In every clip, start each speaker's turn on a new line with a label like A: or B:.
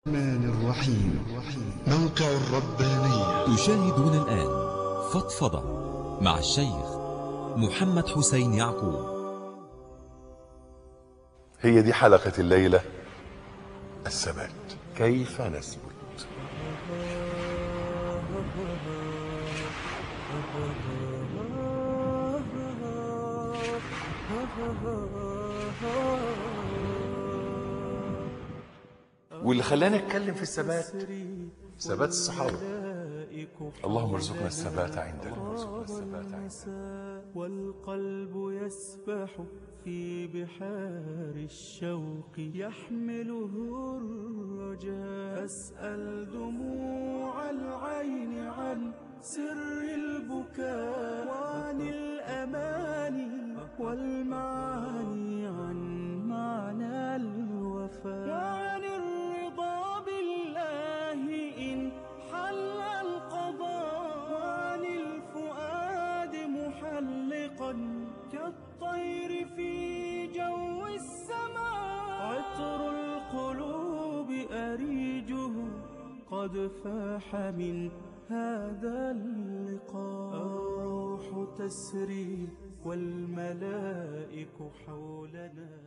A: الرحمن الرحيم موقع الربانية
B: تشاهدون الآن فضفضة مع الشيخ محمد حسين يعقوب
C: هي دي حلقة الليلة الثبات كيف نثبت واللي خلانا نتكلم في الثبات ثبات الصحابة اللهم ارزقنا الثبات عندك ارزقنا الثبات عندك
D: والقلب يسبح في بحار الشوق يحمله الرجاء أسأل دموع العين عن سر البكاء وعن الأماني والمعاني عن معنى الوفاء وعن الرضا بالله إن حل القضاء وعن الفؤاد محلقا كالطير في جو السماء عطر القلوب أريجه قد فاح من هذا اللقاء الروح تسري والملائك حولنا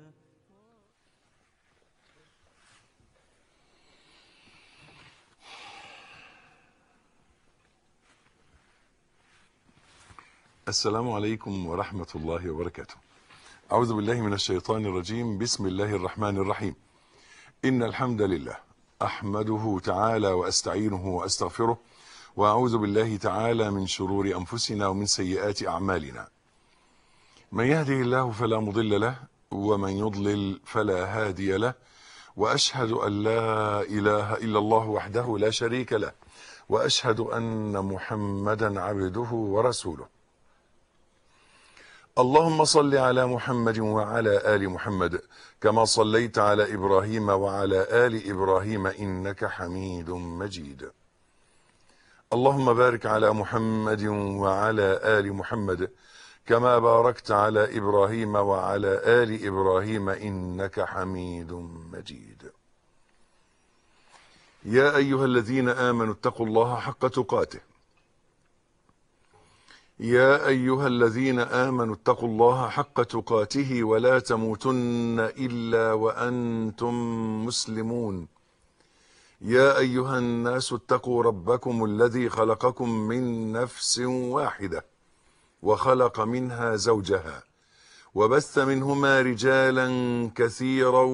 C: السلام عليكم ورحمة الله وبركاته أعوذ بالله من الشيطان الرجيم بسم الله الرحمن الرحيم إن الحمد لله أحمده تعالى وأستعينه وأستغفره وأعوذ بالله تعالى من شرور أنفسنا ومن سيئات أعمالنا من يهده الله فلا مضل له ومن يضلل فلا هادي له وأشهد أن لا إله إلا الله وحده لا شريك له وأشهد أن محمدا عبده ورسوله اللهم صل على محمد وعلى آل محمد كما صليت على إبراهيم وعلى آل إبراهيم إنك حميد مجيد اللهم بارك على محمد وعلى آل محمد كما باركت على إبراهيم وعلى آل إبراهيم إنك حميد مجيد يا أيها الذين آمنوا اتقوا الله حق تقاته يا أيها الذين آمنوا اتقوا الله حق تقاته ولا تموتن إلا وأنتم مسلمون يا أيها الناس اتقوا ربكم الذي خلقكم من نفس واحدة وخلق منها زوجها وبث منهما رجالا كثيرا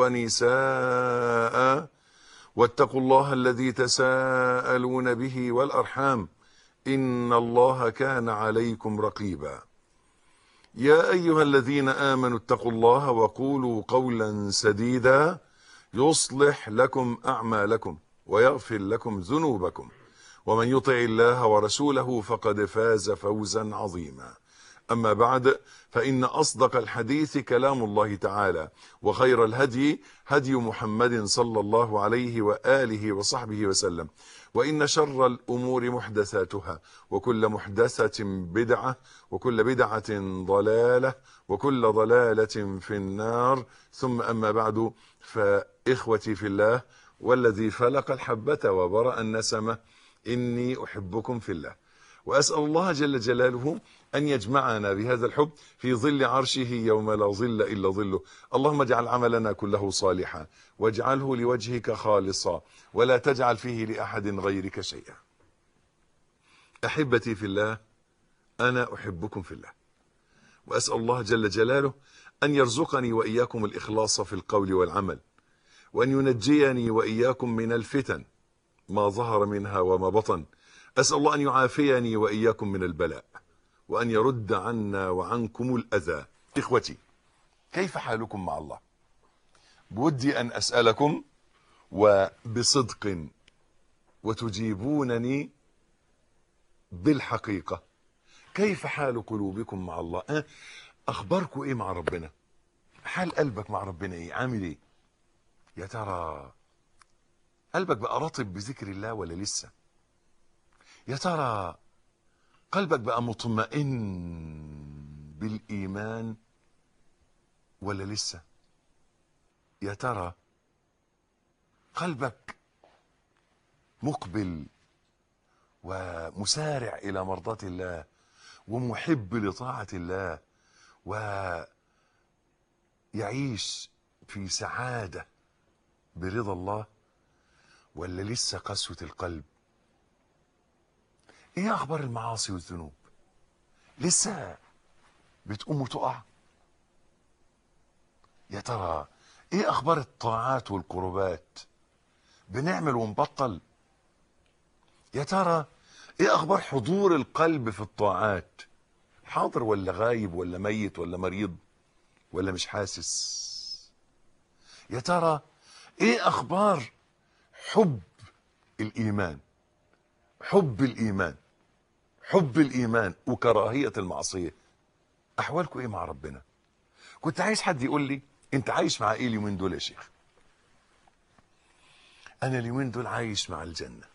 C: ونساء واتقوا الله الذي تساءلون به والأرحام إن الله كان عليكم رقيبا يا أيها الذين آمنوا اتقوا الله وقولوا قولا سديدا يصلح لكم أعمالكم ويغفر لكم ذنوبكم ومن يطع الله ورسوله فقد فاز فوزا عظيما أما بعد فإن أصدق الحديث كلام الله تعالى وخير الهدي هدي محمد صلى الله عليه وآله وصحبه وسلم وإن شر الأمور محدثاتها وكل محدثة بدعة وكل بدعة ضلالة وكل ضلالة في النار ثم أما بعد فإخوتي في الله والذي فلق الحبة وبرأ النسمة إني أحبكم في الله وأسأل الله جل جلاله أن يجمعنا بهذا الحب في ظل عرشه يوم لا ظل إلا ظله اللهم اجعل عملنا كله صالحا واجعله لوجهك خالصا ولا تجعل فيه لأحد غيرك شيئا أحبتي في الله أنا أحبكم في الله وأسأل الله جل جلاله أن يرزقني وإياكم الإخلاص في القول والعمل وأن ينجيني وإياكم من الفتن ما ظهر منها وما بطن أسأل الله أن يعافيني وإياكم من البلاء وأن يرد عنا وعنكم الأذى إخوتي كيف حالكم مع الله بودي أن أسألكم وبصدق وتجيبونني بالحقيقة كيف حال قلوبكم مع الله أه؟ أخباركم إيه مع ربنا حال قلبك مع ربنا إيه عامل إيه يا ترى قلبك بقى رطب بذكر الله ولا لسه يا ترى قلبك بقى مطمئن بالإيمان ولا لسه يا ترى قلبك مقبل ومسارع الى مرضاه الله ومحب لطاعه الله ويعيش في سعاده برضا الله ولا لسه قسوه القلب ايه اخبار المعاصي والذنوب لسه بتقوم وتقع يا ترى ايه اخبار الطاعات والقربات بنعمل ونبطل يا ترى ايه اخبار حضور القلب في الطاعات حاضر ولا غايب ولا ميت ولا مريض ولا مش حاسس يا ترى ايه اخبار حب الايمان حب الايمان حب الايمان وكراهيه المعصيه احوالكم ايه مع ربنا كنت عايز حد يقول لي انت عايش مع ايه اليومين دول يا شيخ انا اليومين دول عايش مع الجنه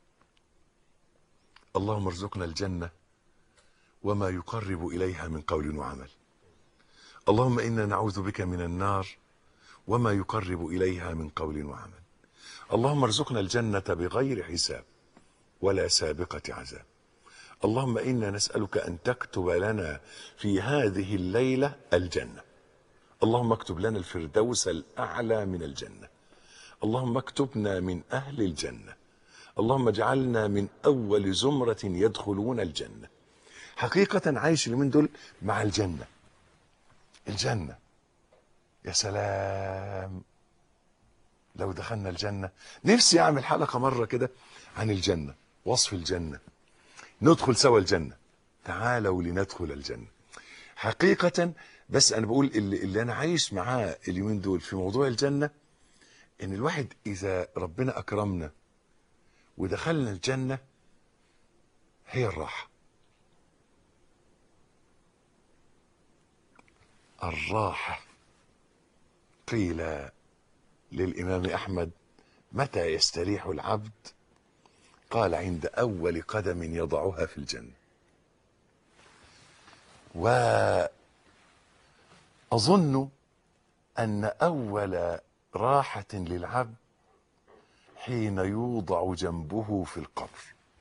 C: اللهم ارزقنا الجنه وما يقرب اليها من قول وعمل اللهم انا نعوذ بك من النار وما يقرب اليها من قول وعمل اللهم ارزقنا الجنه بغير حساب ولا سابقه عذاب اللهم انا نسالك ان تكتب لنا في هذه الليله الجنه اللهم اكتب لنا الفردوس الاعلى من الجنه اللهم اكتبنا من اهل الجنه اللهم اجعلنا من اول زمره يدخلون الجنه حقيقه عايش اليومين دول مع الجنه الجنه يا سلام لو دخلنا الجنه نفسي اعمل حلقه مره كده عن الجنه وصف الجنه ندخل سوا الجنه تعالوا لندخل الجنه حقيقه بس انا بقول اللي, اللي انا عايش معاه اليومين دول في موضوع الجنه ان الواحد اذا ربنا اكرمنا ودخلنا الجنه هي الراحه الراحه قيل للامام احمد متى يستريح العبد قال عند اول قدم يضعها في الجنه واظن ان اول راحه للعبد حين يوضع جنبه في القبر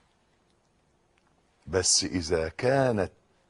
C: بس اذا كانت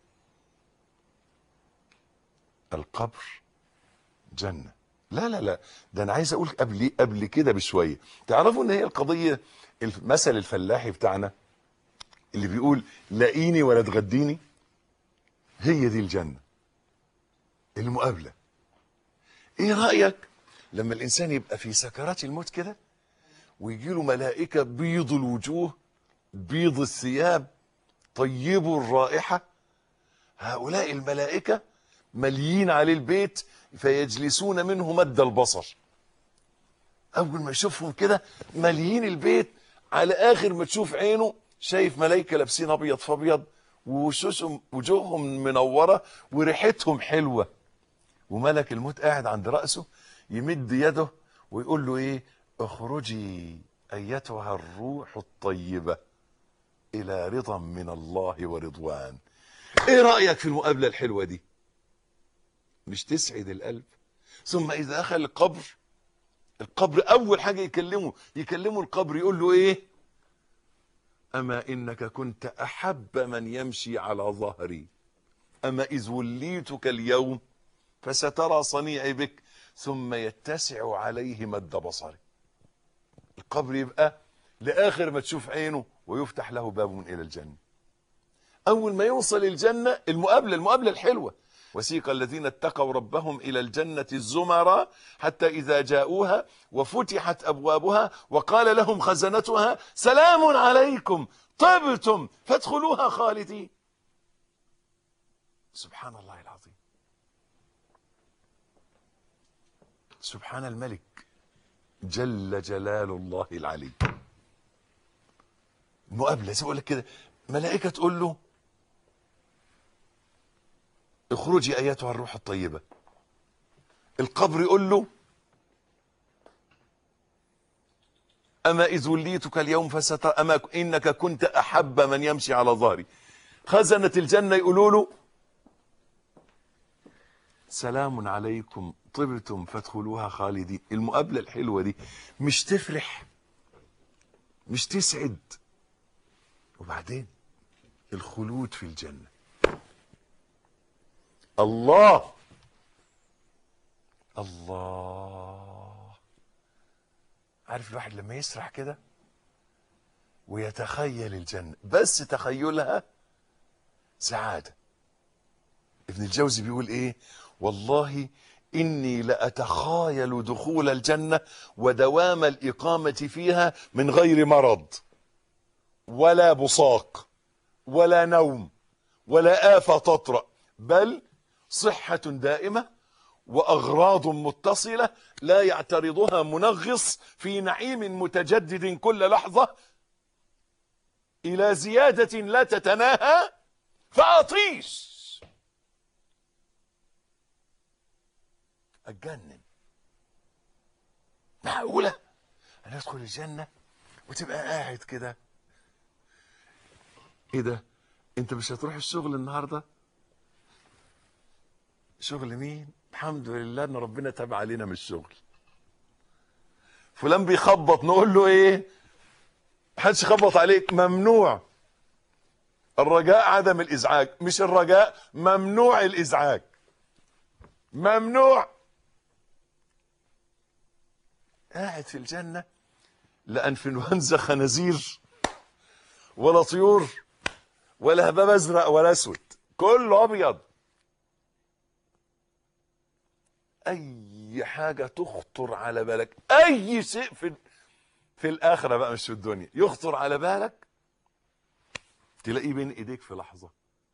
C: القبر جنه لا لا لا ده انا عايز اقول قبل قبل كده بشويه تعرفوا ان هي القضيه المثل الفلاحي بتاعنا اللي بيقول لاقيني ولا تغديني هي دي الجنه المقابله ايه رايك لما الانسان يبقى في سكرات الموت كده ويجي له ملائكه بيض الوجوه بيض الثياب طيب الرائحه هؤلاء الملائكه مليين عليه البيت فيجلسون منه مد البصر اول ما يشوفهم كده مليين البيت على اخر ما تشوف عينه شايف ملائكه لابسين ابيض في ابيض ووشوشهم وجوههم منوره وريحتهم حلوه وملك الموت قاعد عند راسه يمد يده ويقول له ايه اخرجي ايتها الروح الطيبه الى رضا من الله ورضوان ايه رايك في المقابله الحلوه دي مش تسعد القلب ثم اذا دخل القبر القبر اول حاجه يكلمه يكلمه القبر يقول له ايه اما انك كنت احب من يمشي على ظهري اما اذ وليتك اليوم فسترى صنيعي بك ثم يتسع عليه مد بصري القبر يبقى لاخر ما تشوف عينه ويفتح له باب الى الجنه اول ما يوصل الجنه المقابله المقابله الحلوه وسيق الذين اتقوا ربهم الى الجنه الزمرا حتى اذا جاءوها وفتحت ابوابها وقال لهم خزنتها سلام عليكم طبتم فادخلوها خالدين سبحان الله العظيم سبحان الملك جل جلال الله العلي المقابله زي اقول لك كده ملائكه تقول له اخرجي ايتها الروح الطيبه القبر يقول له اما اذ وليتك اليوم فستر اما انك كنت احب من يمشي على ظهري خزنه الجنه يقولوا له سلام عليكم طبتم فادخلوها خالدين المقابله الحلوه دي مش تفرح مش تسعد وبعدين الخلود في الجنة الله الله عارف الواحد لما يسرح كده ويتخيل الجنة بس تخيلها سعادة ابن الجوزي بيقول ايه والله إني لأتخايل دخول الجنة ودوام الإقامة فيها من غير مرض ولا بصاق ولا نوم ولا آفة تطرأ بل صحة دائمة وأغراض متصلة لا يعترضها منغص في نعيم متجدد كل لحظة إلى زيادة لا تتناهى فأطيش اتجنن معقولة انا ادخل الجنة وتبقى قاعد كده ايه ده انت مش هتروح الشغل النهاردة شغل مين الحمد لله ان ربنا تاب علينا من الشغل فلان بيخبط نقول له ايه محدش يخبط عليك ممنوع الرجاء عدم الازعاج مش الرجاء ممنوع الازعاج ممنوع قاعد في الجنة لا انفلونزا خنازير ولا طيور ولا هباب ازرق ولا اسود كله ابيض اي حاجة تخطر على بالك اي شيء في في الاخرة بقى مش في الدنيا يخطر على بالك تلاقيه بين ايديك في لحظة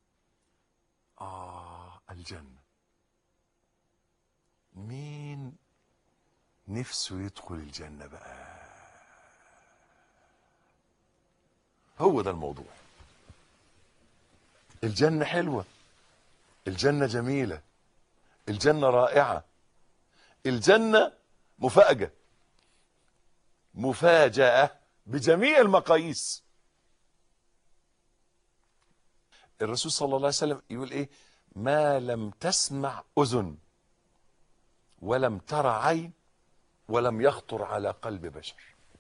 C: اه الجنة مين نفسه يدخل الجنة بقى هو ده الموضوع الجنة حلوة الجنة جميلة الجنة رائعة الجنة مفاجأة مفاجأة بجميع المقاييس الرسول صلى الله عليه وسلم يقول ايه ما لم تسمع اذن ولم ترى عين ولم يخطر على قلب بشر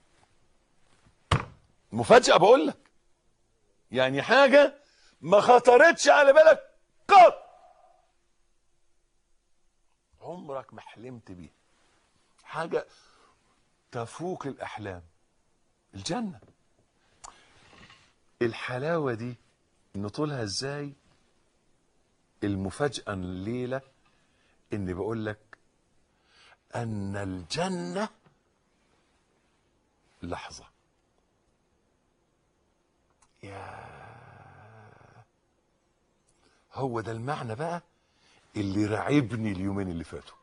C: مفاجأة بقول لك يعني حاجة ما خطرتش على بالك قط عمرك ما حلمت بيها حاجة تفوق الأحلام الجنة الحلاوة دي نطولها ازاي المفاجأة الليلة اني بقول لك ان الجنة لحظة يا هو ده المعنى بقى اللي راعبني اليومين اللي فاتوا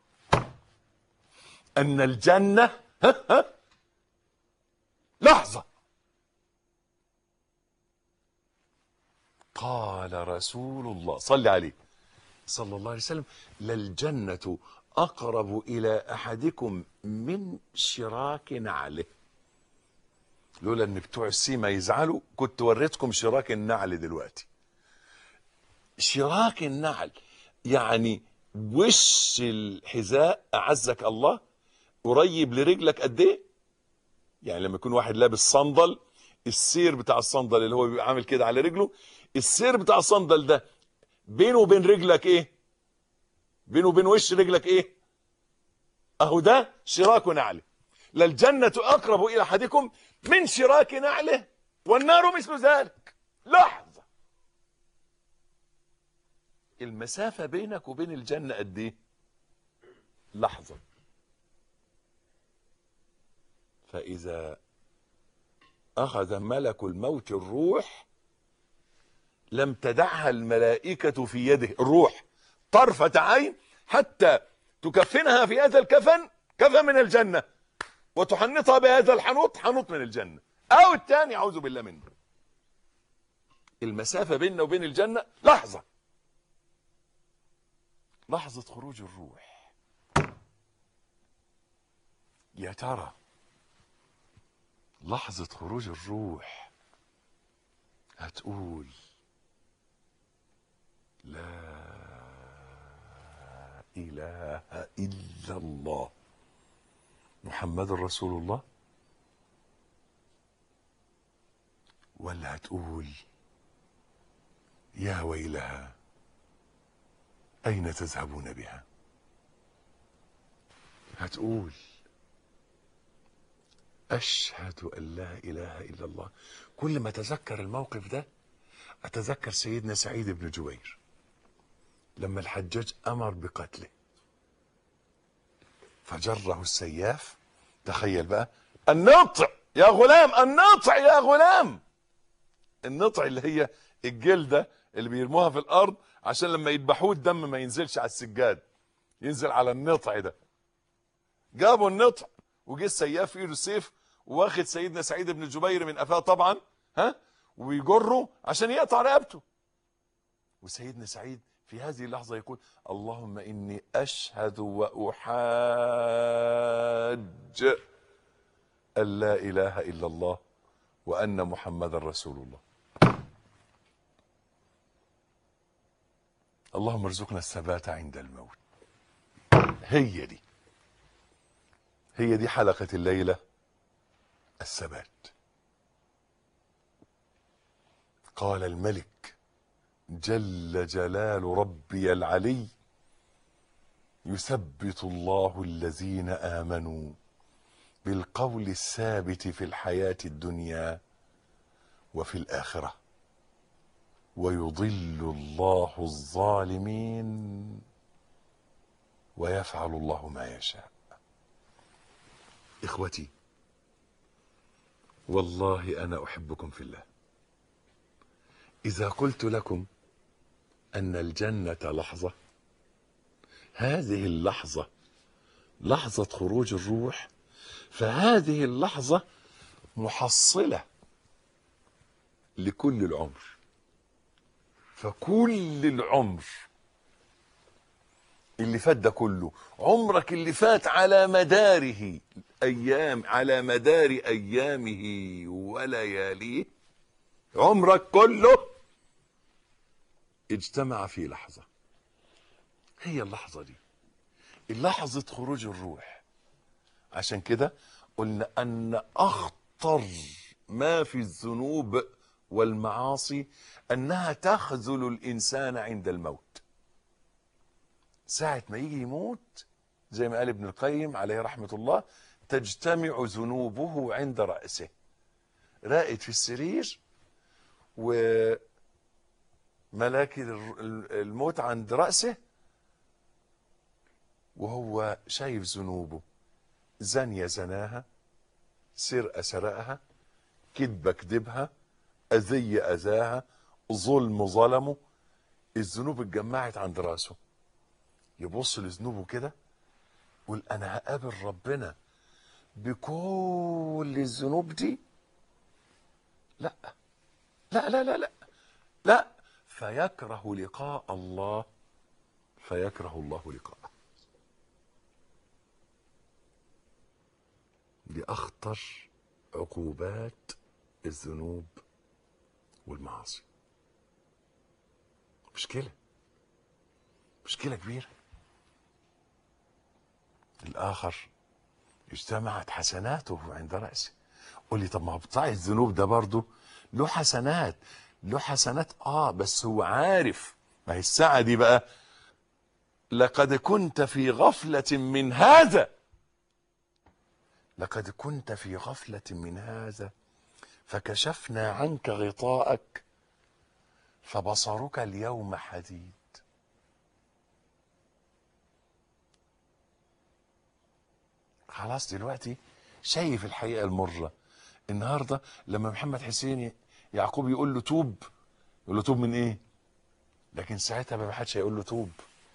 C: ان الجنة ها ها لحظة قال رسول الله صل عليه صلى الله عليه وسلم للجنة أقرب إلى أحدكم من شراك نعله لولا ان بتوع السيما يزعلوا كنت وريتكم شراك النعل دلوقتي شراك النعل يعني وش الحذاء اعزك الله قريب لرجلك قد ايه يعني لما يكون واحد لابس صندل السير بتاع الصندل اللي هو بيبقى عامل كده على رجله السير بتاع الصندل ده بينه وبين رجلك ايه بينه وبين وش رجلك ايه اهو ده شراك نعله للجنة أقرب إلى أحدكم من شراك نعله والنار مثل ذلك لحظة المسافة بينك وبين الجنة قد إيه؟ لحظة فإذا أخذ ملك الموت الروح لم تدعها الملائكة في يده الروح طرفة عين حتى تكفنها في هذا الكفن كفن من الجنة وتحنطها بهذا الحنوط حنوط من الجنة او الثاني اعوذ بالله منه المسافة بيننا وبين الجنة لحظة لحظة خروج الروح يا ترى لحظة خروج الروح هتقول لا إله إلا الله محمد رسول الله ولا هتقول يا ويلها أين تذهبون بها هتقول أشهد أن لا إله إلا الله كل ما أتذكر الموقف ده أتذكر سيدنا سعيد بن جبير لما الحجاج أمر بقتله فجره السياف تخيل بقى النطع يا غلام النطع يا غلام النطع اللي هي الجلدة اللي بيرموها في الأرض عشان لما يذبحوه الدم ما ينزلش على السجاد ينزل على النطع ده جابوا النطع وجه السياف في ايده السيف واخد سيدنا سعيد بن جبير من قفاه طبعا ها ويجره عشان يقطع رقبته وسيدنا سعيد في هذه اللحظة يقول اللهم إني أشهد وأحاج أن لا إله إلا الله وأن محمد رسول الله اللهم ارزقنا الثبات عند الموت هي دي هي دي حلقة الليلة الثبات قال الملك جل جلال ربي العلي يثبت الله الذين آمنوا بالقول الثابت في الحياة الدنيا وفي الآخرة ويضل الله الظالمين ويفعل الله ما يشاء إخوتي والله أنا أحبكم في الله إذا قلت لكم أن الجنة لحظة هذه اللحظة لحظة خروج الروح فهذه اللحظة محصلة لكل العمر فكل العمر اللي فات ده كله عمرك اللي فات على مداره أيام على مدار أيامه ولياليه عمرك كله اجتمع في لحظة هي اللحظة دي لحظة خروج الروح عشان كده قلنا أن أخطر ما في الذنوب والمعاصي أنها تخذل الإنسان عند الموت ساعة ما يجي يموت زي ما قال ابن القيم عليه رحمة الله تجتمع ذنوبه عند رأسه راقد في السرير وملاك الموت عند رأسه وهو شايف ذنوبه زانية زناها سرقة سرقها كذبة كذبها أذية أذاها ظلم ظلمه الذنوب اتجمعت عند راسه يبص لذنوبه كده يقول أنا هقابل ربنا بكل الذنوب دي لا لا لا لا لا لا فيكره لقاء الله فيكره الله لقاءه دي أخطر عقوبات الذنوب والمعاصي مشكلة مشكلة كبيرة الآخر اجتمعت حسناته عند رأسه قول لي طب ما هو بتاع الذنوب ده برضه له حسنات له حسنات اه بس هو عارف ما هي الساعة دي بقى لقد كنت في غفلة من هذا لقد كنت في غفلة من هذا فكشفنا عنك غطاءك فبصرك اليوم حديد خلاص دلوقتي شايف الحقيقة المرة النهاردة لما محمد حسين يعقوب يقول له توب يقول له توب من ايه لكن ساعتها ما حدش هيقول له توب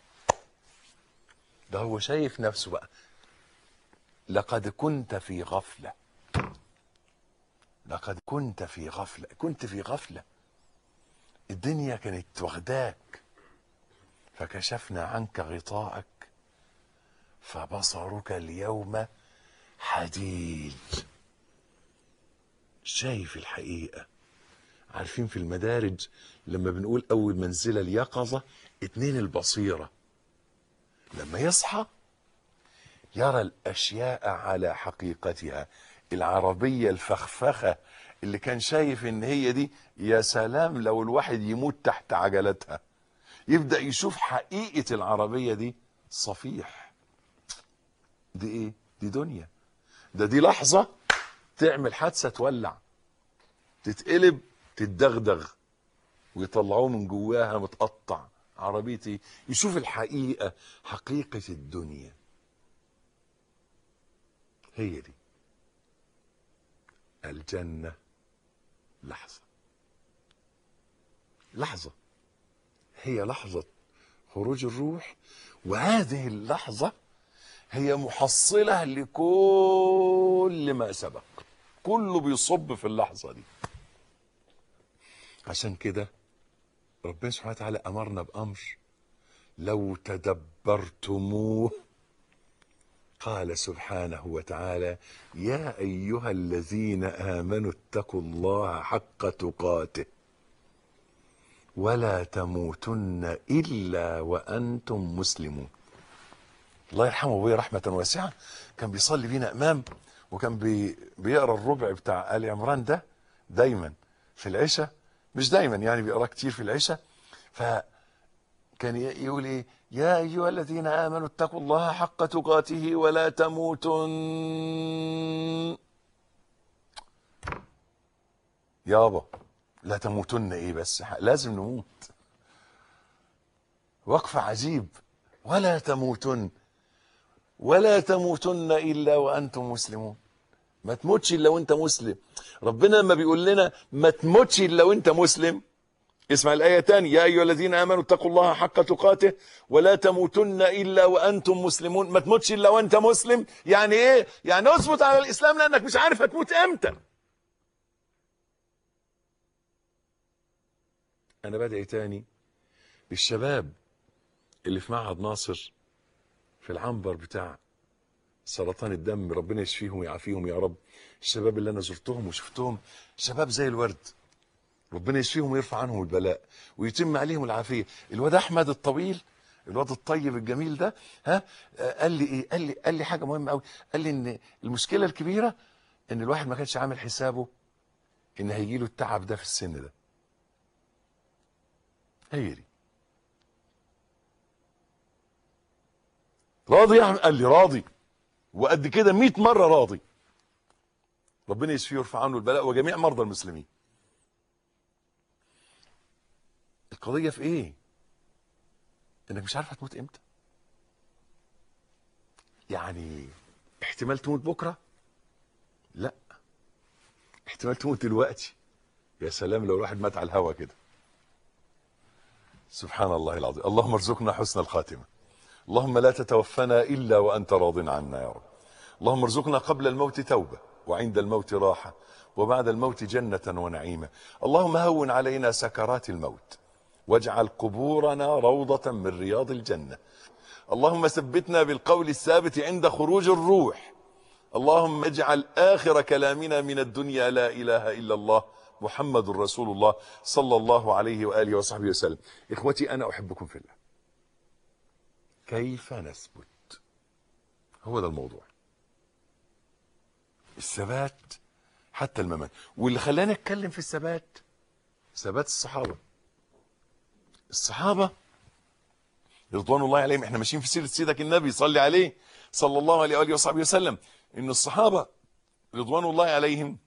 C: ده هو شايف نفسه بقى لقد كنت في غفلة لقد كنت في غفلة كنت في غفلة الدنيا كانت واخداك فكشفنا عنك غطاءك فبصرك اليوم حديد شايف الحقيقة عارفين في المدارج لما بنقول أول منزلة اليقظة اتنين البصيرة لما يصحى يرى الأشياء على حقيقتها العربية الفخفخة اللي كان شايف ان هي دي يا سلام لو الواحد يموت تحت عجلتها يبدأ يشوف حقيقة العربية دي صفيح دي ايه دي دنيا ده دي لحظة تعمل حادثة تولع تتقلب تتدغدغ ويطلعوه من جواها متقطع عربيتي يشوف الحقيقة حقيقة الدنيا هي دي الجنة لحظة لحظة هي لحظة خروج الروح وهذه اللحظة هي محصلة لكل ما سبق كله بيصب في اللحظة دي عشان كده ربنا سبحانه وتعالى أمرنا بأمر لو تدبرتموه قال سبحانه وتعالى يا أيها الذين آمنوا اتقوا الله حق تقاته ولا تموتن إلا وأنتم مسلمون الله يرحمه ابويا رحمة واسعة كان بيصلي بينا إمام وكان بي بيقرا الربع بتاع آل عمران ده دايما في العشاء مش دايما يعني بيقرا كتير في العشاء فكان ي- يقول ايه يا ايها الذين امنوا اتقوا الله حق تقاته ولا تموتن يابا لا تموتن ايه بس لازم نموت وقف عجيب ولا تموتن ولا تموتن الا وانتم مسلمون ما تموتش الا وانت مسلم ربنا لما بيقول لنا ما تموتش الا وانت مسلم اسمع الآية تاني يا أيها الذين آمنوا اتقوا الله حق تقاته ولا تموتن إلا وأنتم مسلمون ما تموتش إلا وأنت مسلم يعني إيه يعني اثبت على الإسلام لأنك مش عارف هتموت إمتى أنا بدعي تاني للشباب اللي في معهد ناصر في العنبر بتاع سرطان الدم ربنا يشفيهم ويعافيهم يا رب الشباب اللي أنا زرتهم وشفتهم شباب زي الورد ربنا يشفيهم ويرفع عنهم البلاء ويتم عليهم العافيه الواد احمد الطويل الواد الطيب الجميل ده ها آه، قال لي ايه قال لي قال لي حاجه مهمه قوي قال لي ان المشكله الكبيره ان الواحد ما كانش عامل حسابه ان هيجي له التعب ده في السن ده هي دي راضي يا احمد قال لي راضي وقد كده 100 مره راضي ربنا يشفيه ويرفع عنه البلاء وجميع مرضى المسلمين القضية في ايه انك مش عارف هتموت امتى يعني احتمال تموت بكرة لا احتمال تموت دلوقتي يا سلام لو الواحد مات على الهوا كده سبحان الله العظيم اللهم ارزقنا حسن الخاتمة اللهم لا تتوفنا إلا وأنت راض عنا يا رب اللهم ارزقنا قبل الموت توبة وعند الموت راحة وبعد الموت جنة ونعيمة اللهم هون علينا سكرات الموت واجعل قبورنا روضة من رياض الجنة اللهم ثبتنا بالقول الثابت عند خروج الروح اللهم اجعل آخر كلامنا من الدنيا لا إله إلا الله محمد رسول الله صلى الله عليه وآله وصحبه وسلم إخوتي أنا أحبكم في الله كيف نثبت هو ده الموضوع الثبات حتى الممات واللي خلاني اتكلم في الثبات ثبات الصحابه الصحابه رضوان الله عليهم احنا ماشيين في سيره سيدك النبي صلي عليه صلى الله عليه واله وصحبه وسلم ان الصحابه رضوان الله عليهم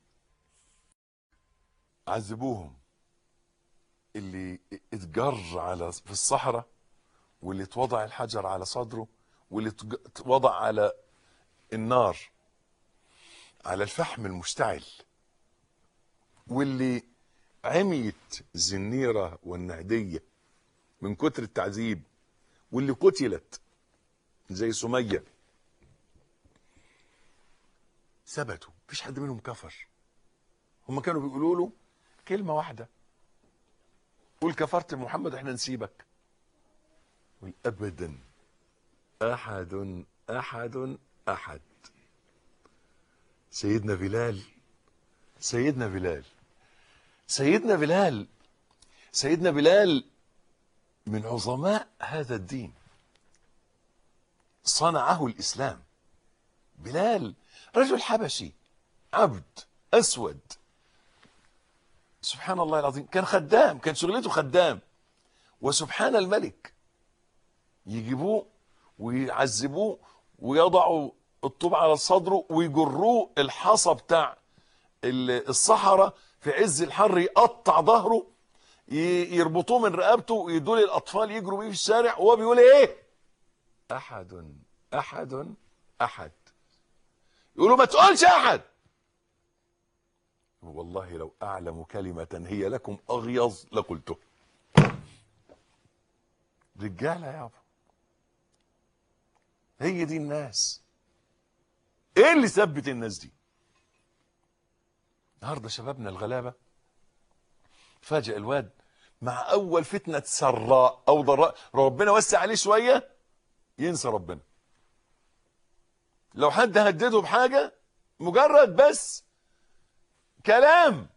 C: عذبوهم اللي اتجر على في الصحراء واللي اتوضع الحجر على صدره واللي اتج- اتوضع على النار على الفحم المشتعل واللي عميت الزنيرة والنهدية من كتر التعذيب واللي قتلت زي سمية ثبتوا مفيش حد منهم كفر هم كانوا بيقولوا له كلمة واحدة قول كفرت محمد احنا نسيبك قل ابدا احد احد احد سيدنا بلال سيدنا بلال سيدنا بلال سيدنا بلال من عظماء هذا الدين صنعه الاسلام بلال رجل حبشي عبد اسود سبحان الله العظيم كان خدام كان شغلته خدام وسبحان الملك يجيبوه ويعذبوه ويضعوا الطوب على صدره ويجروه الحصى بتاع ال- الصحراء في عز الحر يقطع ظهره ي- يربطوه من رقبته ويدوا الاطفال يجروا بيه في الشارع وهو بيقول ايه احد احد احد يقولوا ما تقولش احد والله لو اعلم كلمه هي لكم اغيظ لقلته رجاله يابا هي دي الناس ايه اللي ثبت الناس دي النهارده شبابنا الغلابه فاجئ الواد مع اول فتنه سراء او ضراء ربنا وسع عليه شويه ينسى ربنا لو حد هدده بحاجه مجرد بس كلام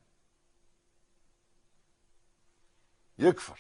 C: يكفر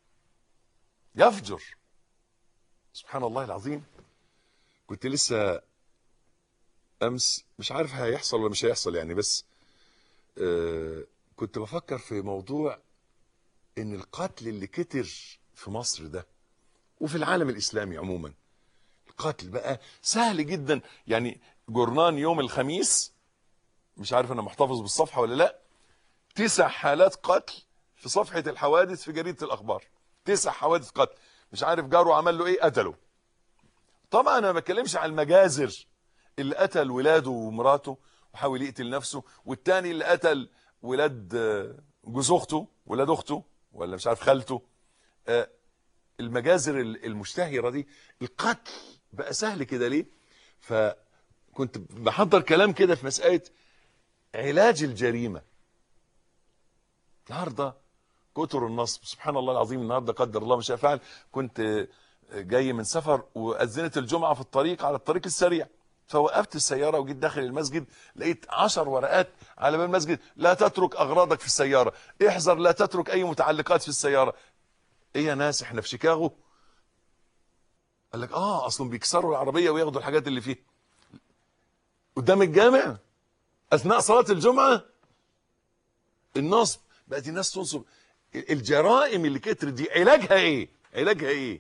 C: يفجر سبحان الله العظيم كنت لسه امس مش عارف هيحصل ولا مش هيحصل يعني بس آه كنت بفكر في موضوع ان القتل اللي كتر في مصر ده وفي العالم الاسلامي عموما القتل بقى سهل جدا يعني جورنان يوم الخميس مش عارف انا محتفظ بالصفحه ولا لا تسع حالات قتل في صفحه الحوادث في جريده الاخبار تسع حوادث قتل مش عارف جاره عمل له ايه قتله طبعا انا ما بتكلمش عن المجازر اللي قتل ولاده ومراته وحاول يقتل نفسه والتاني اللي قتل ولاد آه، جوز اخته ولاد اخته ولا مش عارف خالته آه، المجازر ال- المشتهره دي القتل بقى سهل كده ليه فكنت بحضر كلام كده في مساله علاج الجريمه النهارده كتر النصب سبحان الله العظيم النهارده قدر الله ما شاء فعل كنت آه، جاي من سفر واذنت الجمعه في الطريق على الطريق السريع فوقفت السياره وجيت داخل المسجد لقيت عشر ورقات على باب المسجد لا تترك اغراضك في السياره احذر لا تترك اي متعلقات في السياره ايه يا ناس احنا في شيكاغو قال لك اه اصلا بيكسروا العربيه وياخدوا الحاجات اللي فيها قدام الجامع اثناء صلاه الجمعه النصب بقت الناس تنصب الجرائم اللي كترت دي علاجها ايه علاجها ايه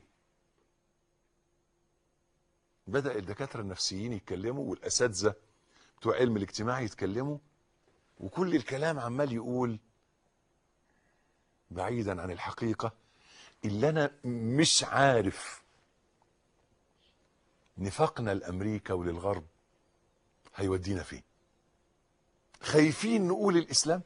C: بدأ الدكاترة النفسيين يتكلموا والأساتذة بتوع علم الاجتماع يتكلموا وكل الكلام عمال يقول بعيدا عن الحقيقة اللي أنا مش عارف نفاقنا لأمريكا وللغرب هيودينا فين خايفين نقول الإسلام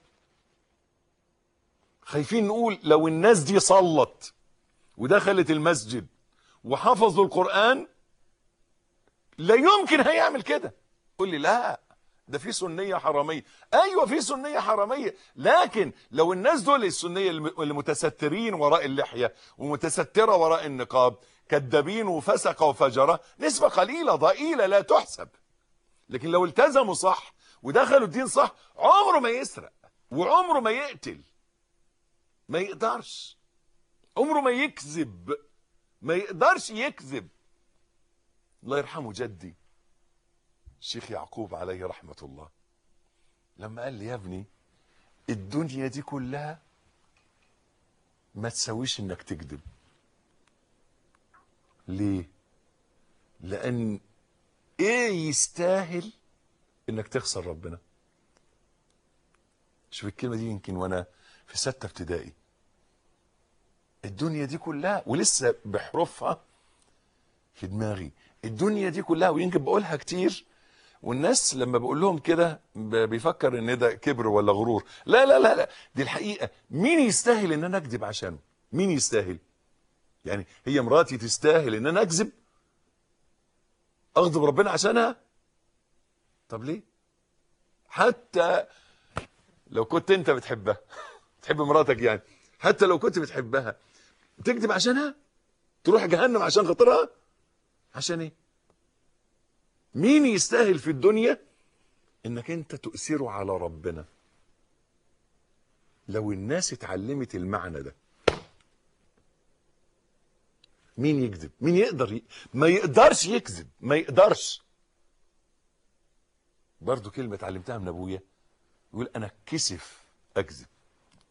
C: خايفين نقول لو الناس دي صلت ودخلت المسجد وحفظوا القرآن لا يمكن هيعمل كده قول لي لا ده في سنيه حراميه ايوه في سنيه حراميه لكن لو الناس دول السنيه الم- اللي متسترين وراء اللحيه ومتستره وراء النقاب كذابين وفسقه وفجره نسبه قليله ضئيله لا تحسب لكن لو التزموا صح ودخلوا الدين صح عمره ما يسرق وعمره ما يقتل ما يقدرش عمره ما يكذب ما يقدرش يكذب الله يرحمه جدي الشيخ يعقوب عليه رحمة الله لما قال لي يا ابني الدنيا دي كلها ما تسويش انك تكذب ليه لان ايه يستاهل انك تخسر ربنا شوف الكلمة دي يمكن وانا في ستة ابتدائي الدنيا دي كلها ولسه بحروفها في دماغي الدنيا دي كلها ويمكن بقولها كتير والناس لما بقول لهم كده ب- بيفكر ان ده كبر ولا غرور لا لا لا لا دي الحقيقه مين يستاهل ان انا اكذب عشانه مين يستاهل يعني هي مراتي تستاهل ان انا اكذب اغضب ربنا عشانها طب ليه حتى لو كنت انت بتحبها تحب مراتك يعني حتى لو كنت بتحبها تكذب عشانها تروح جهنم عشان خاطرها عشان ايه مين يستاهل في الدنيا انك انت تؤثره على ربنا لو الناس اتعلمت المعنى ده مين يكذب مين يقدر ي... ما يقدرش يكذب ما يقدرش برضو كلمة اتعلمتها من ابويا يقول انا كسف اكذب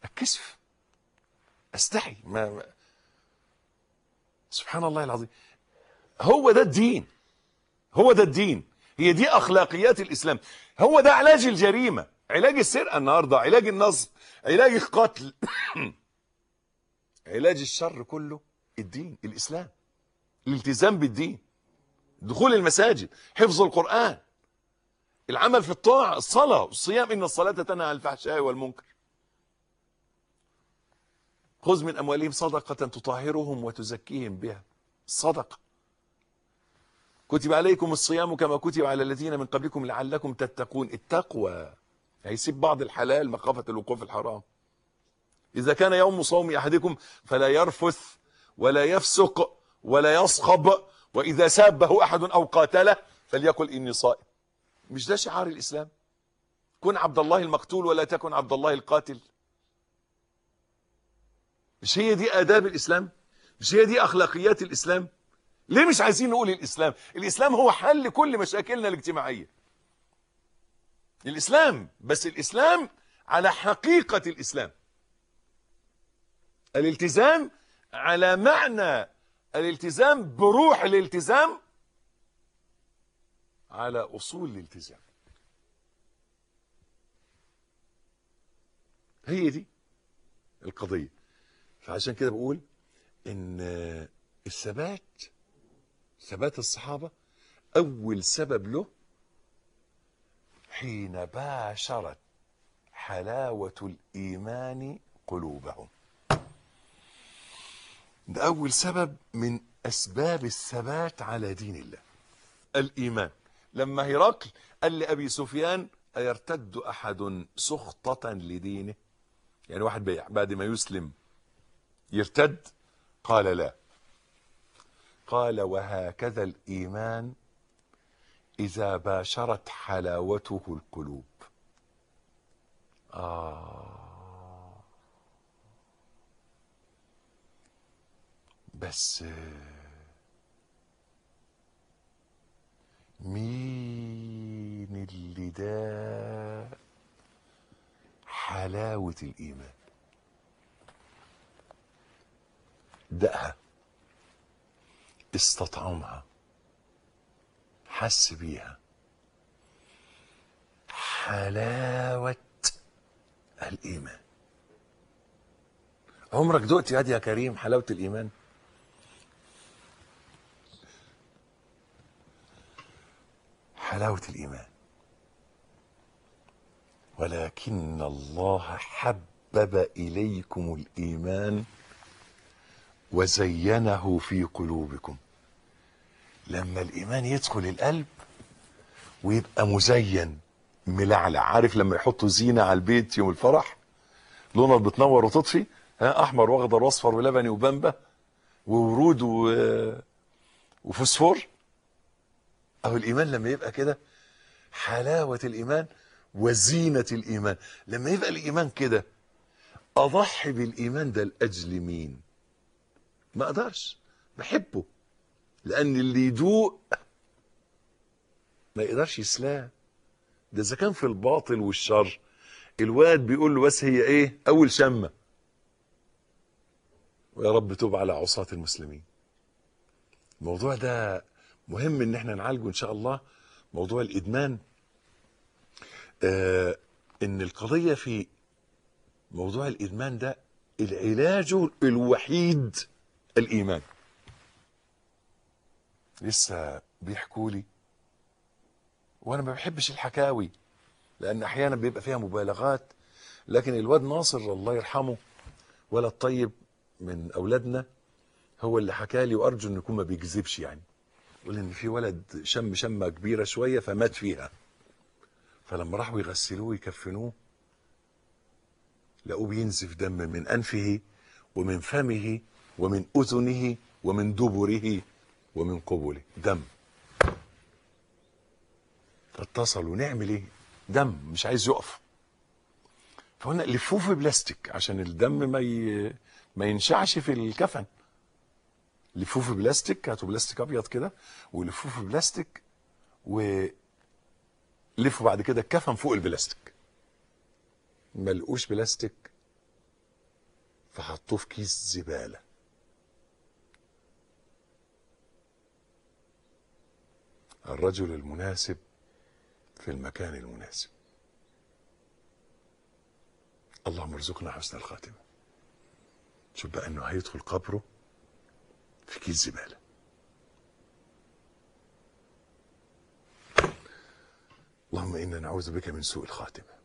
C: الكسف استحي ما ما- سبحان الله العظيم هو ده الدين هو ده الدين هي دي اخلاقيات الاسلام هو ده علاج الجريمه علاج السرقه النهارده علاج النصب علاج القتل علاج الشر كله الدين الاسلام الالتزام بالدين دخول المساجد حفظ القران العمل في الطاعه الصلاه الصيام ان الصلاه تنهى عن الفحشاء والمنكر خذ من اموالهم صدقه تطهرهم وتزكيهم بها صدقه كتب عليكم الصيام كما كتب على الذين من قبلكم لعلكم تتقون التقوى هيسيب بعض الحلال مخافة الوقوع في الحرام إذا كان يوم صوم أحدكم فلا يرفث ولا يفسق ولا يصخب وإذا سابه أحد أو قاتله فليقل إني صائم مش ده شعار الإسلام كن عبد الله المقتول ولا تكن عبد الله القاتل مش هي دي آداب الإسلام مش هي دي أخلاقيات الإسلام ليه مش عايزين نقول الإسلام الإسلام هو حل كل مشاكلنا الاجتماعية الإسلام بس الإسلام على حقيقة الإسلام الالتزام على معنى الالتزام بروح الالتزام على أصول الالتزام هي دي القضية فعشان كده بقول ان الثبات ثبات الصحابة أول سبب له حين باشرت حلاوة الإيمان قلوبهم ده أول سبب من أسباب الثبات على دين الله الإيمان لما هرقل قال لأبي سفيان أيرتد أحد سخطة لدينه يعني واحد بيع بعد ما يسلم يرتد قال لا قال وهكذا الإيمان إذا باشرت حلاوته القلوب آه بس مين اللي ده حلاوة الإيمان دقها استطعمها حس بيها حلاوة الإيمان عمرك دقت يا يا كريم حلاوة الإيمان حلاوة الإيمان ولكن الله حبب إليكم الإيمان وزينه في قلوبكم لما الإيمان يدخل القلب ويبقى مزين ملعلع عارف لما يحطوا زينة على البيت يوم الفرح لونها بتنور وتطفي ها أحمر وأخضر وأصفر ولبني وبامبا وورود و... وفوسفور أو الإيمان لما يبقى كده حلاوة الإيمان وزينة الإيمان لما يبقى الإيمان كده أضحي بالإيمان ده لأجل مين ما أقدرش بحبه لأن اللي يدوق ما يقدرش يسلاه ده إذا كان في الباطل والشر الواد بيقول له بس هي إيه أول شمة ويا رب توب على عصاة المسلمين الموضوع ده مهم ان احنا نعالجه ان شاء الله موضوع الادمان آه ان القضيه في موضوع الادمان ده العلاج الوحيد الايمان لسه بيحكوا لي وانا ما بحبش الحكاوي لان احيانا بيبقى فيها مبالغات لكن الواد ناصر الله يرحمه ولد طيب من اولادنا هو اللي حكى لي وارجو انه يكون ما بيكذبش يعني يقول ان في ولد شم شمه كبيره شويه فمات فيها فلما راحوا يغسلوه ويكفنوه لقوه بينزف دم من انفه ومن فمه ومن اذنه ومن دبره ومن قبله دم فاتصلوا نعمل ايه دم مش عايز يقف فقلنا لفوه في بلاستيك عشان الدم ما ي... ما ينشعش في الكفن لفوه في بلاستيك هاتوا بلاستيك ابيض كده ولفوه في بلاستيك ولفوا بعد كده الكفن فوق البلاستيك ما لقوش بلاستيك فحطوه في كيس زبالة الرجل المناسب في المكان المناسب اللهم ارزقنا حسن الخاتمة شوف بقى انه هيدخل قبره في كيس زبالة اللهم انا نعوذ بك من سوء الخاتمة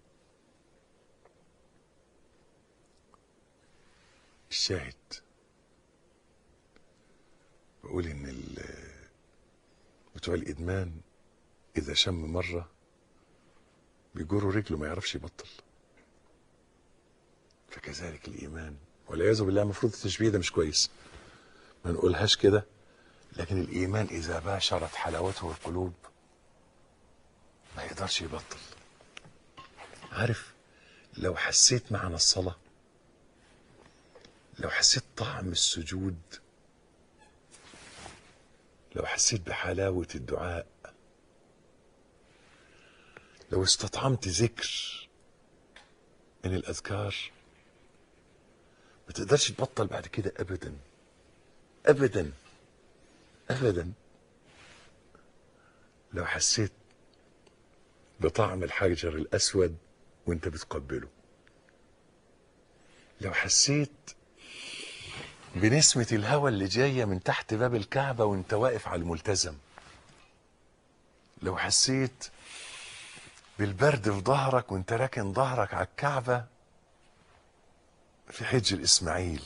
C: الشاهد بقول ان ال- بتوع الادمان اذا شم مره بيجروا رجله ما يعرفش يبطل فكذلك الايمان والعياذ بالله المفروض التشبيه ده مش كويس ما نقولهاش كده لكن الايمان اذا باشرت حلاوته القلوب ما يقدرش يبطل عارف لو حسيت معنى الصلاه لو حسيت طعم السجود لو حسيت بحلاوة الدعاء لو استطعمت ذكر من الأذكار ما تقدرش تبطل بعد كده أبدا أبدا أبدا لو حسيت بطعم الحجر الأسود وانت بتقبله لو حسيت بنسمة الهواء اللي جاية من تحت باب الكعبة وانت واقف على الملتزم لو حسيت بالبرد في ظهرك وانت راكن ظهرك على الكعبة في حج الإسماعيل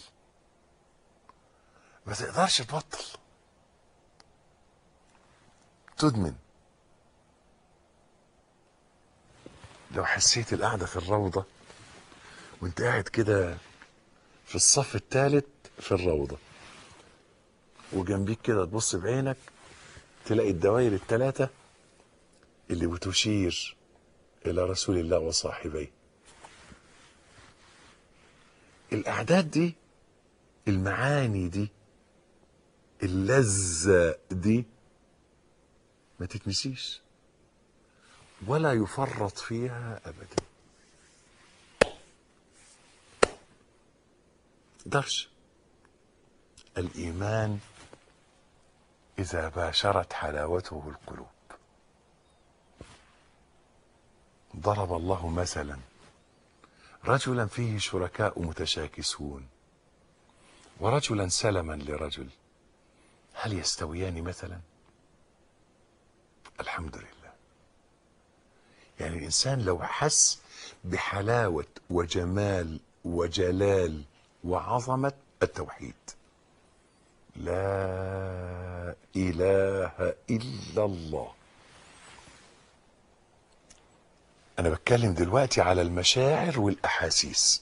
C: ما تقدرش تبطل تدمن لو حسيت القعدة في الروضة وانت قاعد كده في الصف الثالث في الروضة وجنبيك كده تبص بعينك تلاقي الدوائر الثلاثة اللي بتشير إلى رسول الله وصاحبيه الأعداد دي المعاني دي اللذة دي ما تتنسيش ولا يفرط فيها أبدا درش الإيمان إذا باشرت حلاوته القلوب ضرب الله مثلا رجلا فيه شركاء متشاكسون ورجلا سلما لرجل هل يستويان مثلا الحمد لله يعني الإنسان لو حس بحلاوة وجمال وجلال وعظمة التوحيد لا إله إلا الله أنا بتكلم دلوقتي على المشاعر والأحاسيس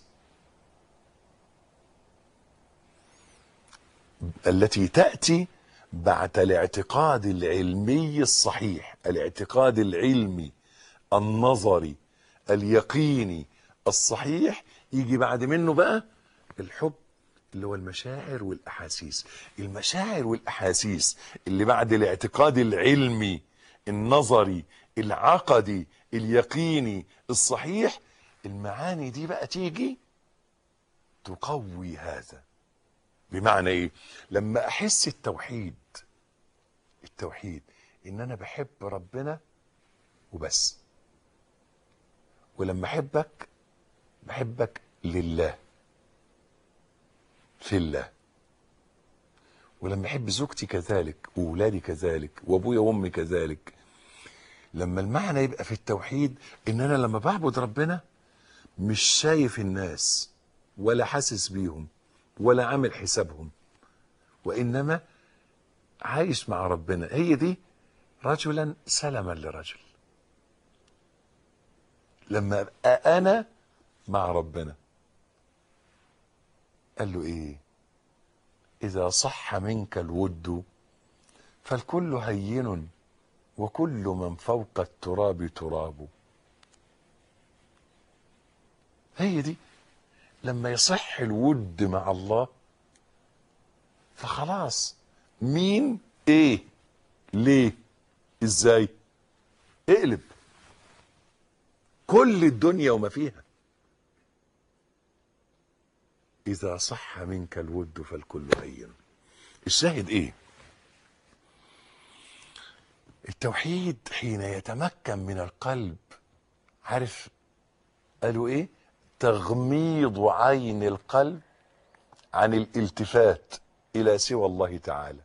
C: التي تأتي بعد الاعتقاد العلمي الصحيح الاعتقاد العلمي النظري اليقيني الصحيح يجي بعد منه بقى الحب اللي هو المشاعر والأحاسيس المشاعر والأحاسيس اللي بعد الاعتقاد العلمي النظري العقدي اليقيني الصحيح المعاني دي بقى تيجي تقوي هذا بمعنى ايه لما احس التوحيد التوحيد ان انا بحب ربنا وبس ولما احبك بحبك لله في الله ولما احب زوجتي كذلك واولادي كذلك وابويا وامي كذلك لما المعنى يبقى في التوحيد ان انا لما بعبد ربنا مش شايف الناس ولا حاسس بيهم ولا عامل حسابهم وانما عايش مع ربنا هي دي رجلا سلما لرجل لما ابقى انا مع ربنا قال له ايه اذا صح منك الود فالكل هين وكل من فوق التراب تراب هي دي لما يصح الود مع الله فخلاص مين ايه ليه ازاي اقلب كل الدنيا وما فيها إذا صح منك الود فالكل هين الشاهد إيه التوحيد حين يتمكن من القلب عارف قالوا إيه تغميض عين القلب عن الالتفات إلى سوى الله تعالى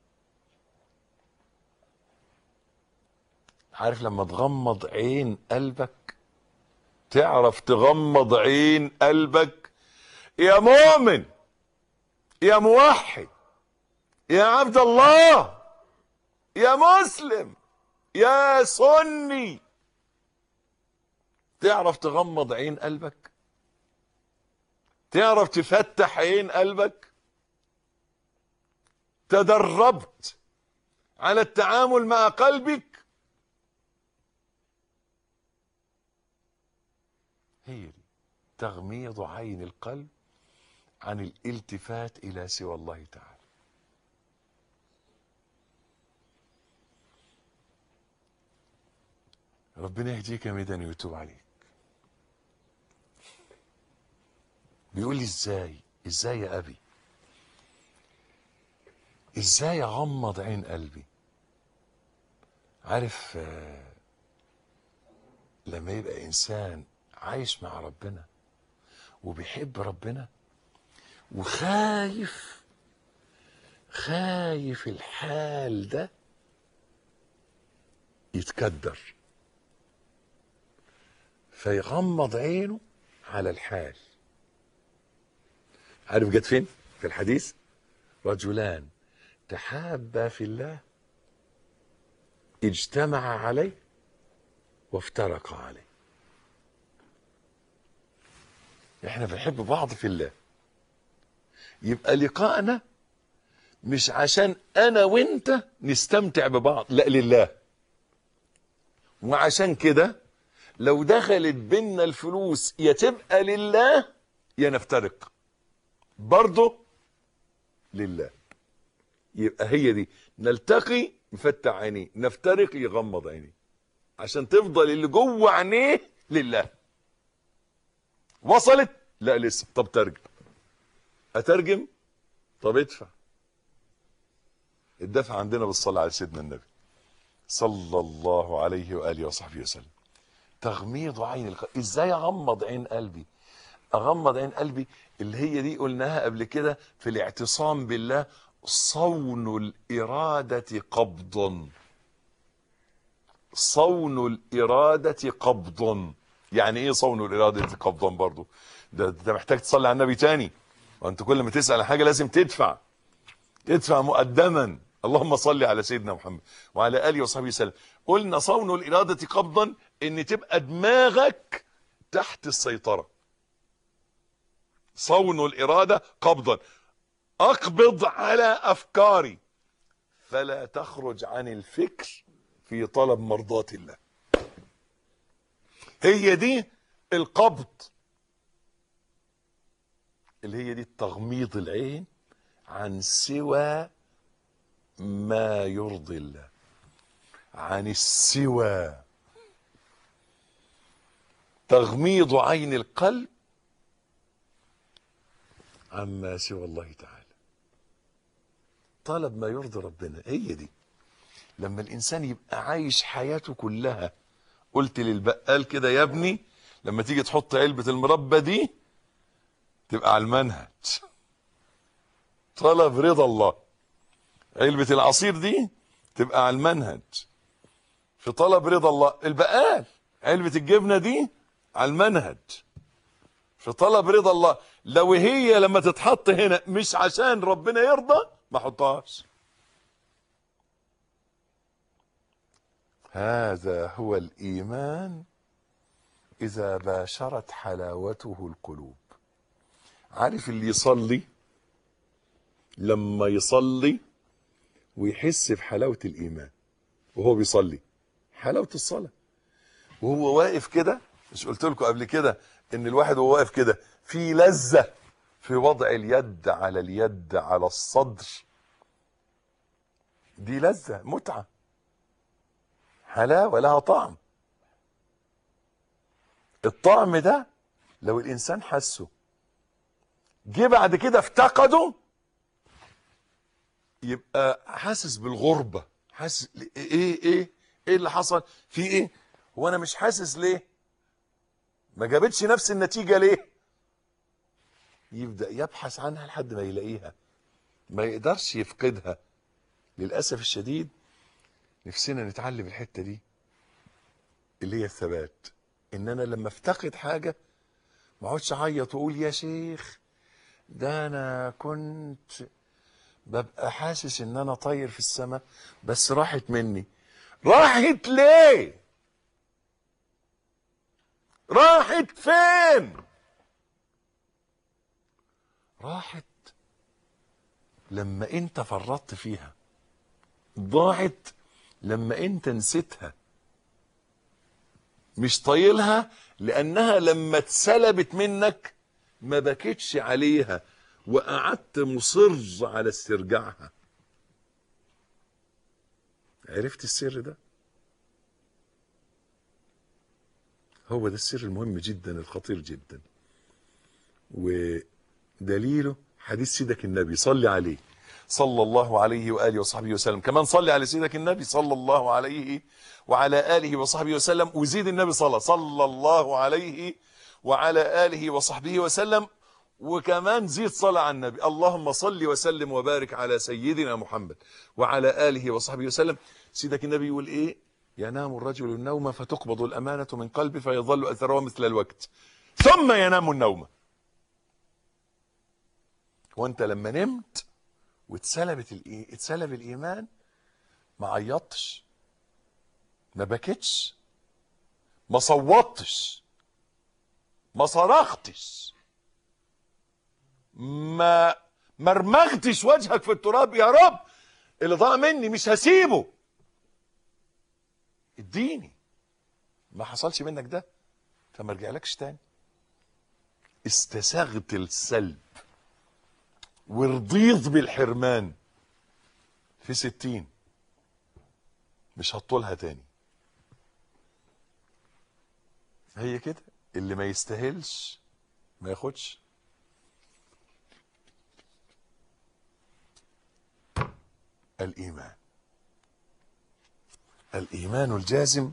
C: عارف لما تغمض عين قلبك تعرف تغمض عين قلبك يا مؤمن يا موحد يا عبد الله يا مسلم يا سني تعرف تغمض عين قلبك تعرف تفتح عين قلبك تدربت على التعامل مع قلبك هي دي تغميض عين القلب عن الالتفات الى سوى الله تعالى ربنا يهديك يا ميدان ويتوب عليك بيقول لي ازاي ازاي يا ابي ازاي اغمض عين قلبي عارف آه، لما يبقى انسان عايش مع ربنا وبيحب ربنا وخايف خايف الحال ده يتكدر فيغمض عينه على الحال عارف جت فين في الحديث رجلان تحابا في الله اجتمعا عليه وافترقا عليه احنا بنحب بعض في الله يبقى لقائنا مش عشان انا وانت نستمتع ببعض لا لله وعشان كده لو دخلت بينا الفلوس يا تبقى لله يا نفترق برضه لله يبقى هي دي نلتقي نفتح عينيه نفترق يغمض عينيه عشان تفضل اللي جوه عينيه لله وصلت لا لسه طب ترجم اترجم طب ادفع الدفع عندنا بالصلاة على سيدنا النبي صلى الله عليه وآله وصحبه وسلم تغميض عين القلب ازاي اغمض عين قلبي اغمض عين قلبي اللي هي دي قلناها قبل كده في الاعتصام بالله صون الإرادة قبض صون الإرادة قبض يعني ايه صون الإرادة قبضا برضو ده انت محتاج تصلي على النبي تاني وانت كل ما تسأل عن حاجة لازم تدفع تدفع مقدما اللهم صل على سيدنا محمد وعلى آله وصحبه وسلم قلنا صون الإرادة قبضا ان تبقى دماغك تحت السيطرة صون الإرادة قبضا أقبض على أفكاري فلا تخرج عن الفكر في طلب مرضاة الله هي دي القبض اللي هي دي تغميض العين عن سوى ما يرضي الله عن السوى تغميض عين القلب عما سوى الله تعالى طلب ما يرضي ربنا هي دي لما الانسان يبقى عايش حياته كلها قلت للبقال كده يا ابني لما تيجي تحط علبة المربى دي تبقى على المنهج طلب رضا الله علبة العصير دي تبقى على المنهج في طلب رضا الله البقال علبة الجبنة دي على المنهج في طلب رضا الله لو هي لما تتحط هنا مش عشان ربنا يرضى ما حطهاش هذا هو الإيمان إذا باشرت حلاوته القلوب عارف اللي يصلي لما يصلي ويحس بحلاوة الإيمان وهو بيصلي حلاوة الصلاة وهو واقف كده مش قلت لكم قبل كده ان الواحد وهو واقف كده في لذة في وضع اليد على اليد على الصدر دي لذة متعة حلاوة لها طعم الطعم ده لو الإنسان حسه جه بعد كده افتقده يبقى حاسس بالغربة حاسس ايه ايه ايه اللي حصل في ايه هو انا مش حاسس ليه ما جابتش نفس النتيجة ليه يبدأ يبحث عنها لحد ما يلاقيها ما يقدرش يفقدها للأسف الشديد نفسنا نتعلم الحتة دي اللي هي الثبات ان انا لما افتقد حاجة ما اقعدش اعيط واقول يا شيخ ده انا كنت ببقى حاسس ان انا طاير في السماء بس راحت مني راحت ليه راحت فين راحت لما انت فرطت فيها ضاعت لما انت نسيتها مش طايلها لانها لما اتسلبت منك ما بكتش عليها وقعدت مصر على استرجاعها عرفت السر ده هو ده السر المهم جدا الخطير جدا ودليله حديث سيدك النبي صلي عليه صلى الله عليه وآله وصحبه وسلم كمان صلي على سيدك النبي صلى الله عليه وعلى آله وصحبه وسلم وزيد النبي صلى صلى الله عليه وعلى آله وصحبه وسلم وكمان زيد صلاة على النبي اللهم صل وسلم وبارك على سيدنا محمد وعلى آله وصحبه وسلم سيدك النبي يقول ايه ينام الرجل النوم فتقبض الأمانة من قلبه فيظل أثرها مثل الوقت ثم ينام النوم وانت لما نمت واتسلبت الإي... اتسلب الإيمان ما عيطتش ما بكتش ما صوتش ما صرختش ما مرمغتش وجهك في التراب يا رب اللي ضاع مني مش هسيبه اديني ما حصلش منك ده فما رجعلكش تاني استساغت السلب ورضيت بالحرمان في ستين مش هطولها تاني هي كده اللي ما يستاهلش ما ياخدش الإيمان الإيمان الجازم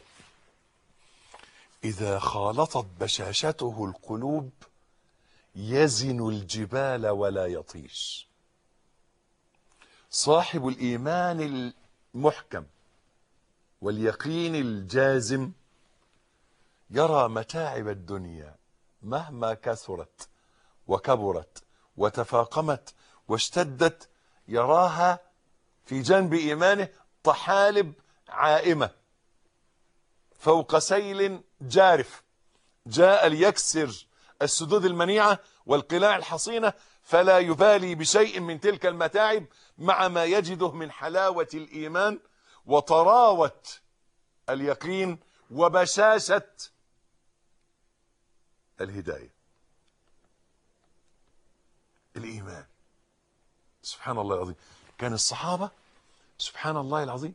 C: إذا خالطت بشاشته القلوب يزن الجبال ولا يطيش صاحب الإيمان المحكم واليقين الجازم يرى متاعب الدنيا مهما كثرت وكبرت وتفاقمت واشتدت يراها في جنب إيمانه طحالب عائمة فوق سيل جارف جاء ليكسر السدود المنيعة والقلاع الحصينة فلا يبالي بشيء من تلك المتاعب مع ما يجده من حلاوة الإيمان وطراوة اليقين وبشاشة الهداية الإيمان سبحان الله العظيم كان الصحابة سبحان الله العظيم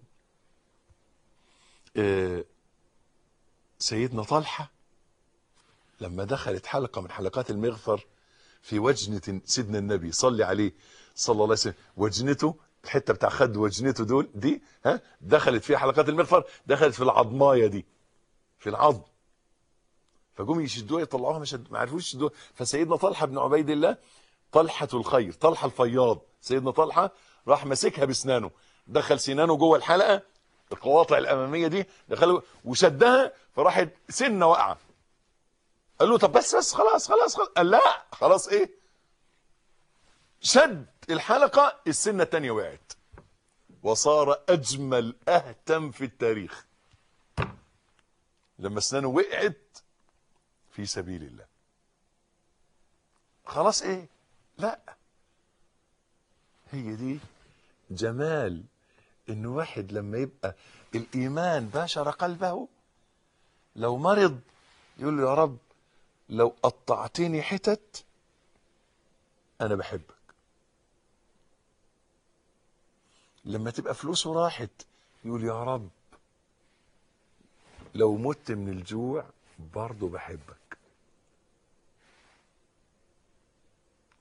C: آه، سيدنا طلحة لما دخلت حلقة من حلقات المغفر في وجنة سيدنا النبي صلي عليه صلى الله عليه وسلم وجنته الحتة بتاع خد وجنته دول دي ها دخلت فيها حلقات المغفر دخلت في العظماية دي في العظم فجم يشدوها يطلعوها مش ما عرفوش يشدوها فسيدنا طلحة بن عبيد الله طلحة الخير طلحة الفياض سيدنا طلحة راح ماسكها بسنانه دخل سنانه جوه الحلقة القواطع الأمامية دي دخله وشدها فراحت سنة واقعة قال له طب بس بس خلاص خلاص, خلاص. قال لا خلاص ايه شد الحلقة السنة التانية وقعت وصار أجمل أهتم في التاريخ لما اسنانه وقعت في سبيل الله خلاص ايه لا هي دي جمال ان واحد لما يبقى الايمان باشر قلبه لو مرض يقول له يا رب لو قطعتني حتت انا بحبك لما تبقى فلوسه راحت يقول يا رب لو مت من الجوع برضه بحبك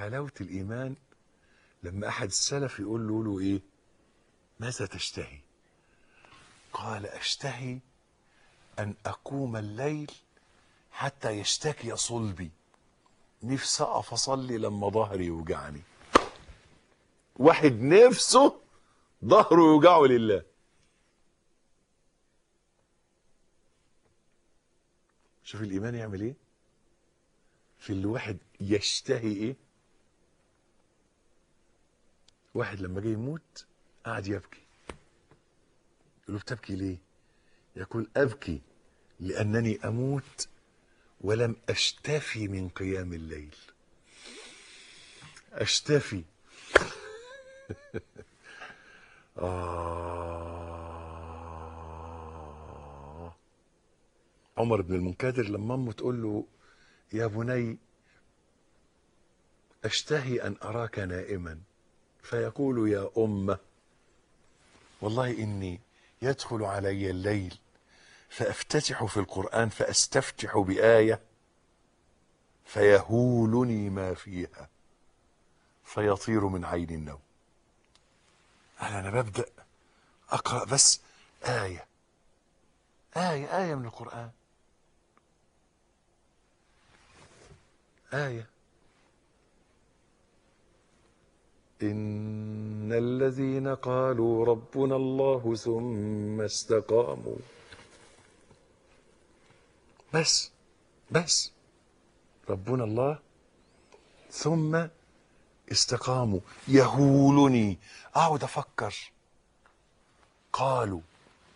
C: حلاوة الإيمان لما أحد السلف يقول له, له إيه ماذا تشتهي قال أشتهي أن أقوم الليل حتى يشتكي صلبي نفسي أقف أصلي لما ظهري يوجعني واحد نفسه ظهره يوجعه لله شوف الإيمان يعمل إيه في الواحد يشتهي إيه واحد لما جه يموت قعد يبكي يقول له بتبكي ليه يقول أبكي لأنني أموت ولم أشتفي من قيام الليل أشتفي آه عمر بن المنكدر لما أمه تقول له يا بني أشتهي أن أراك نائما فيقول يا أمة والله إني يدخل علي الليل فأفتتح في القرآن فأستفتح بآية فيهولني ما فيها فيطير من عين النوم قال أنا ببدأ أقرأ بس آية آية آية من القرآن آية إن الذين قالوا ربنا الله ثم استقاموا بس بس ربنا الله ثم استقاموا يهولني اقعد افكر قالوا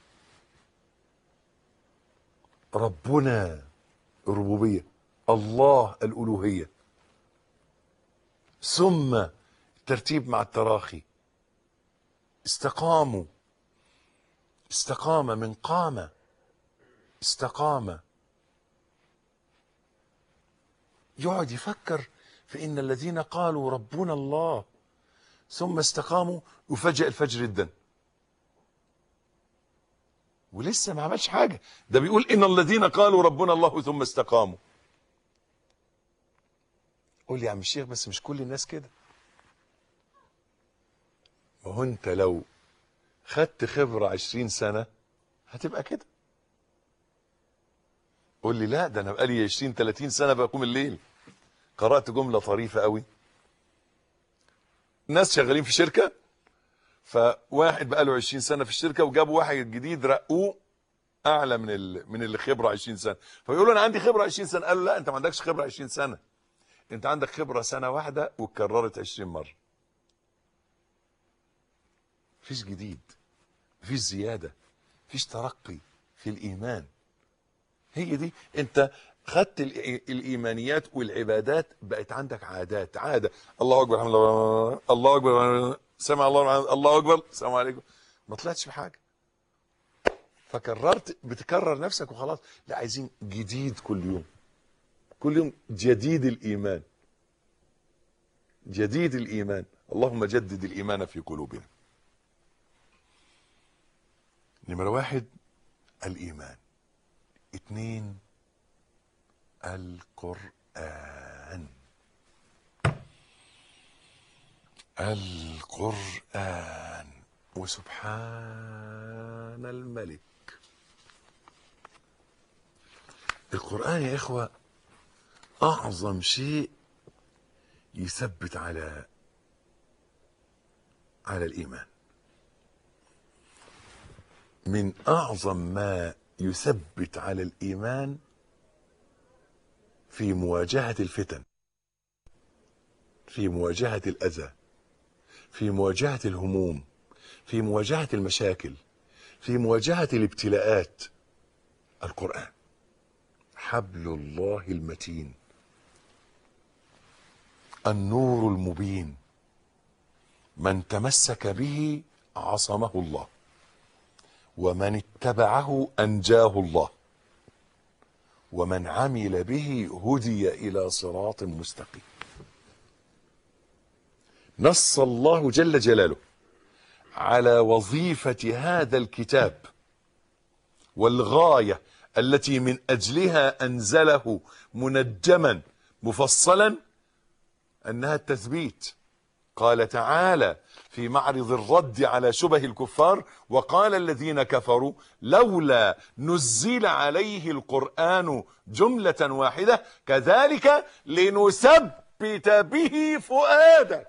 C: ربنا الربوبيه الله الالوهيه ثم الترتيب مع التراخي استقاموا استقام من قام استقام يقعد يفكر في ان الذين قالوا ربنا الله ثم استقاموا يفاجئ الفجر جدا ولسه ما عملش حاجه ده بيقول ان الذين قالوا ربنا الله ثم استقاموا قول لي يا عم الشيخ بس مش كل الناس كده ما هو انت لو خدت خبره عشرين سنه هتبقى كده قول لي لا ده انا بقالي 20 30 سنه بقوم الليل قرات جمله طريفه قوي ناس شغالين في شركه فواحد بقاله 20 سنه في الشركه وجابوا واحد جديد رقوه اعلى من ال... من اللي خبره 20 سنه فيقولوا انا عندي خبره 20 سنه قالوا لا انت ما عندكش خبره 20 سنه انت عندك خبره سنه واحده واتكررت 20 مره مفيش جديد مفيش زياده مفيش ترقي في الايمان هي دي انت خدت الإي- الايمانيات والعبادات بقت عندك عادات عاده الله اكبر الحمد لله الله اكبر سمع الله لمن حمده، الله اكبر السلام عليكم ما طلعتش بحاجه فكررت بتكرر نفسك وخلاص لا عايزين جديد كل يوم كل يوم جديد الايمان جديد الايمان اللهم جدد الايمان في قلوبنا نمرة واحد الإيمان اتنين القرآن القرآن وسبحان الملك القرآن يا إخوة أعظم شيء يثبت على على الإيمان من اعظم ما يثبت على الايمان في مواجهه الفتن في مواجهه الاذى في مواجهه الهموم في مواجهه المشاكل في مواجهه الابتلاءات القران حبل الله المتين النور المبين من تمسك به عصمه الله ومن اتبعه انجاه الله ومن عمل به هدي الى صراط مستقيم نص الله جل جلاله على وظيفه هذا الكتاب والغايه التي من اجلها انزله منجما مفصلا انها التثبيت قال تعالى في معرض الرد على شبه الكفار وقال الذين كفروا لولا نزل عليه القرآن جملة واحدة كذلك لنثبت به فؤادك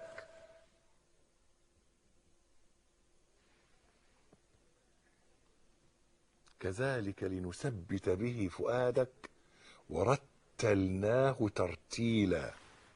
C: كذلك لنثبت به فؤادك ورتلناه ترتيلا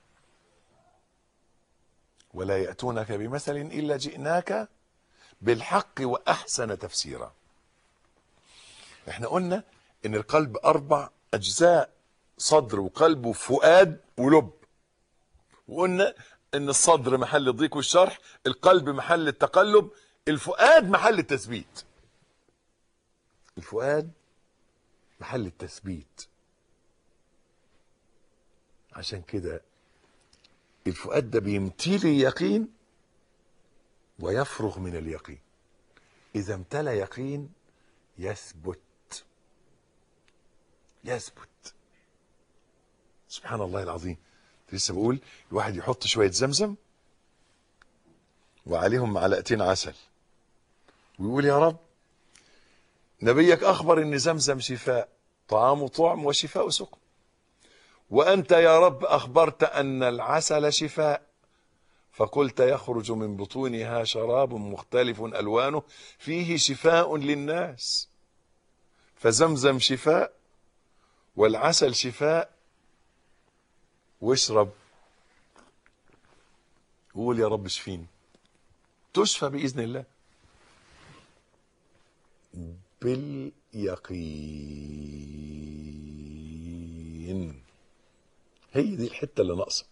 C: ولا يأتونك بمثل إلا جئناك بالحق وأحسن تفسيرا احنا قلنا ان القلب اربع اجزاء صدر وقلب وفؤاد ولب وقلنا ان الصدر محل الضيق والشرح القلب محل التقلب الفؤاد محل التثبيت الفؤاد محل التثبيت عشان كده الفؤاد ده بيمتلي يقين ويفرغ من اليقين اذا امتلى يقين يثبت يثبت سبحان الله العظيم لسه بقول الواحد يحط شويه زمزم وعليهم معلقتين عسل ويقول يا رب نبيك اخبر ان زمزم شفاء طعام طعم وشفاء سقم وانت يا رب اخبرت ان العسل شفاء فقلت يخرج من بطونها شراب مختلف الوانه فيه شفاء للناس فزمزم شفاء والعسل شفاء واشرب قول يا رب اشفيني تشفى باذن الله باليقين هي دي الحته اللي ناقصه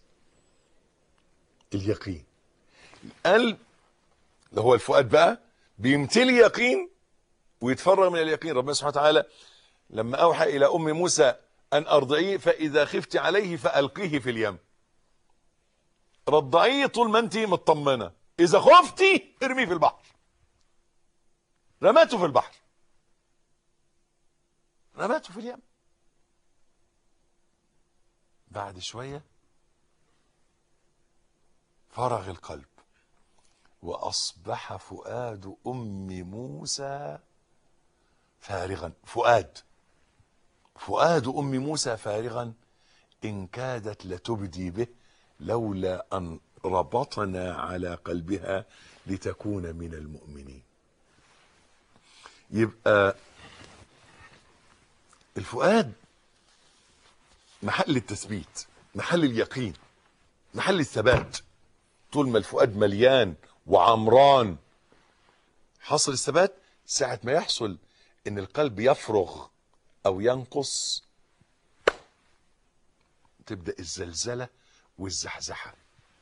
C: اليقين القلب اللي هو الفؤاد بقى بيمتلي يقين ويتفرغ من اليقين ربنا سبحانه وتعالى لما اوحى الى ام موسى ان ارضعيه فاذا خفت عليه فالقيه في اليم رضعيه طول ما انت مطمنه اذا خفتي ارميه في البحر رماته في البحر رماته في اليم بعد شويه فرغ القلب واصبح فؤاد ام موسى فارغا فؤاد فؤاد ام موسى فارغا ان كادت لتبدي به لولا ان ربطنا على قلبها لتكون من المؤمنين يبقى الفؤاد محل التثبيت محل اليقين محل الثبات طول ما الفؤاد مليان وعمران حصل الثبات ساعة ما يحصل ان القلب يفرغ او ينقص تبدأ الزلزلة والزحزحة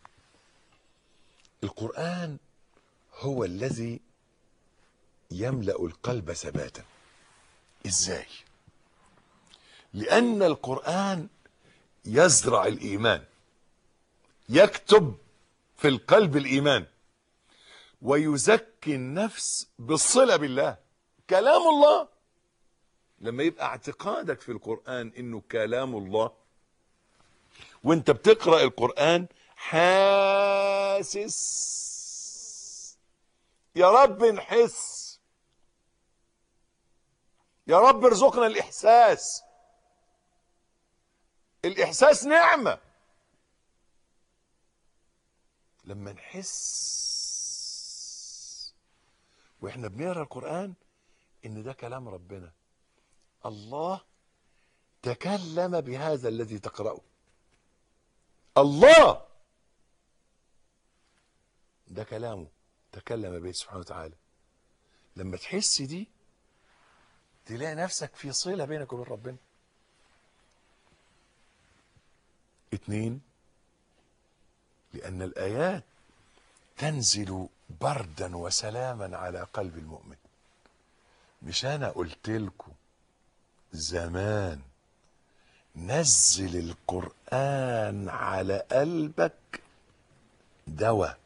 C: القرآن هو الذي يملأ القلب ثباتا ازاي لأن القرآن يزرع الإيمان يكتب في القلب الإيمان ويزكي النفس بالصلة بالله كلام الله لما يبقى اعتقادك في القرآن انه كلام الله وانت بتقرأ القرآن حاسس يا رب نحس يا رب ارزقنا الإحساس الإحساس نعمة لما نحس واحنا بنقرا القرآن ان ده كلام ربنا الله تكلم بهذا الذي تقرأه الله ده كلامه تكلم به سبحانه وتعالى لما تحس دي تلاقي نفسك في صلة بينك وبين ربنا اتنين لأن الآيات تنزل بردا وسلاما على قلب المؤمن مش أنا قلت لكم زمان نزل القرآن على قلبك دواء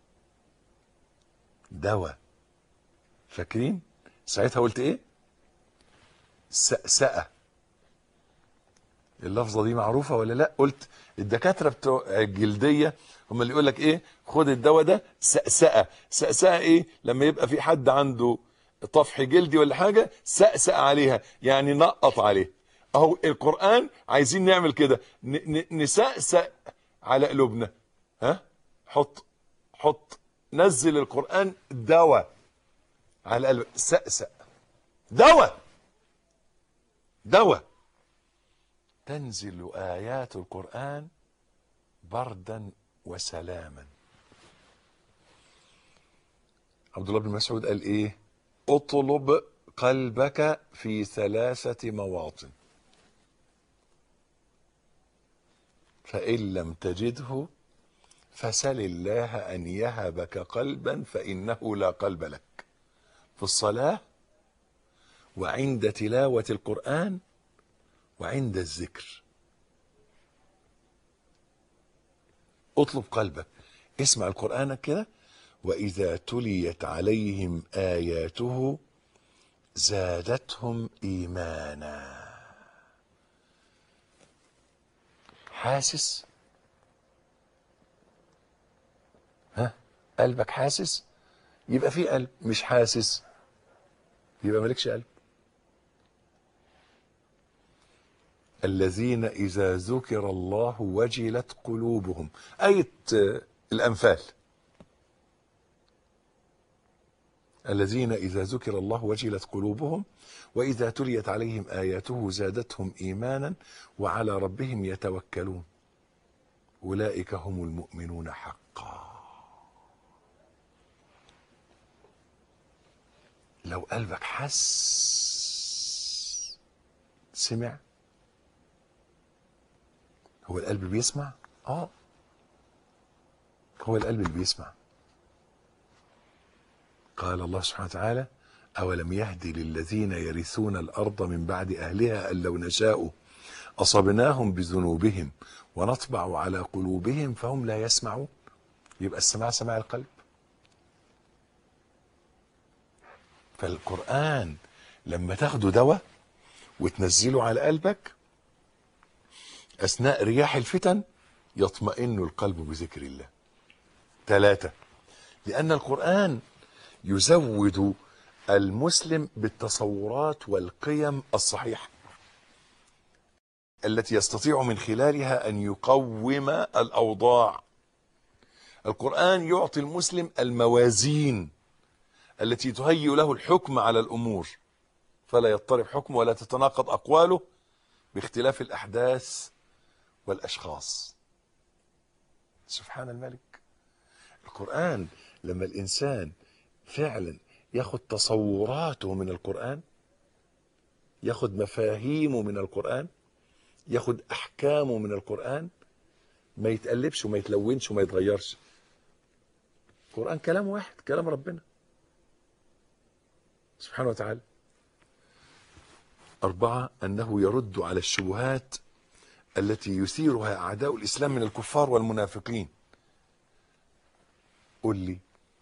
C: دواء فاكرين ساعتها قلت ايه سأسأة اللفظه دي معروفه ولا لا قلت الدكاتره بتوع الجلديه هم اللي يقول لك ايه خد الدواء ده سقسقه سقسقه ايه لما يبقى في حد عنده طفح جلدي ولا حاجه سقسق عليها يعني نقط عليه اهو القران عايزين نعمل كده ن- ن- نسقسق على قلوبنا ها حط حط نزل القران دواء على قلبك سقسق دواء دواء تنزل آيات القرآن بردا وسلاما عبد الله بن مسعود قال ايه اطلب قلبك في ثلاثة مواطن فإن لم تجده فسل الله أن يهبك قلبا فإنه لا قلب لك في الصلاة وعند تلاوة القرآن وعند الذكر اطلب قلبك اسمع القرآن كده وإذا تليت عليهم آياته زادتهم إيمانا حاسس ها قلبك حاسس يبقى في قلب مش حاسس يبقى مالكش قلب الذين إذا ذكر الله وجلت قلوبهم آية آه، الأنفال الذين إذا ذكر الله وجلت قلوبهم وإذا تليت عليهم آياته زادتهم إيمانا وعلى ربهم يتوكلون أولئك هم المؤمنون حقا لو قلبك حس سمع هو القلب بيسمع اه هو القلب اللي بيسمع قال الله سبحانه وتعالى أولم يهد للذين يرثون الأرض من بعد أهلها أن لو نشاء أصبناهم بذنوبهم ونطبع على قلوبهم فهم لا يسمعون يبقى السماع سماع القلب فالقرآن لما تاخده دواء وتنزله على قلبك أثناء رياح الفتن يطمئن القلب بذكر الله ثلاثة لأن القرآن يزود المسلم بالتصورات والقيم الصحيحة التي يستطيع من خلالها أن يقوم الأوضاع القرآن يعطي المسلم الموازين التي تهيئ له الحكم على الأمور فلا يضطرب حكمه ولا تتناقض أقواله باختلاف الأحداث والأشخاص سبحان الملك القرآن لما الإنسان فعلا ياخد تصوراته من القرآن ياخد مفاهيمه من القرآن ياخد أحكامه من القرآن ما يتقلبش وما يتلونش وما يتغيرش القرآن كلام واحد كلام ربنا سبحانه وتعالى أربعة أنه يرد على الشبهات التي يثيرها أعداء الإسلام من الكفار والمنافقين قل لي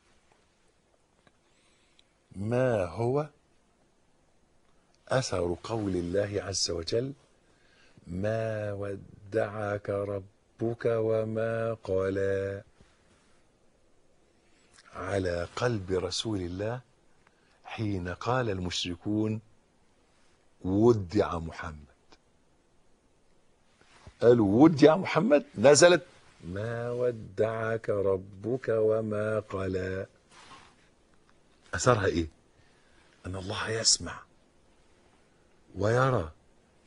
C: ما هو أثر قول الله عز وجل ما ودعك ربك وما قلى على قلب رسول الله حين قال المشركون ودع محمد قالوا ودع محمد نزلت ما ودعك ربك وما قلى أثرها إيه أن الله يسمع ويرى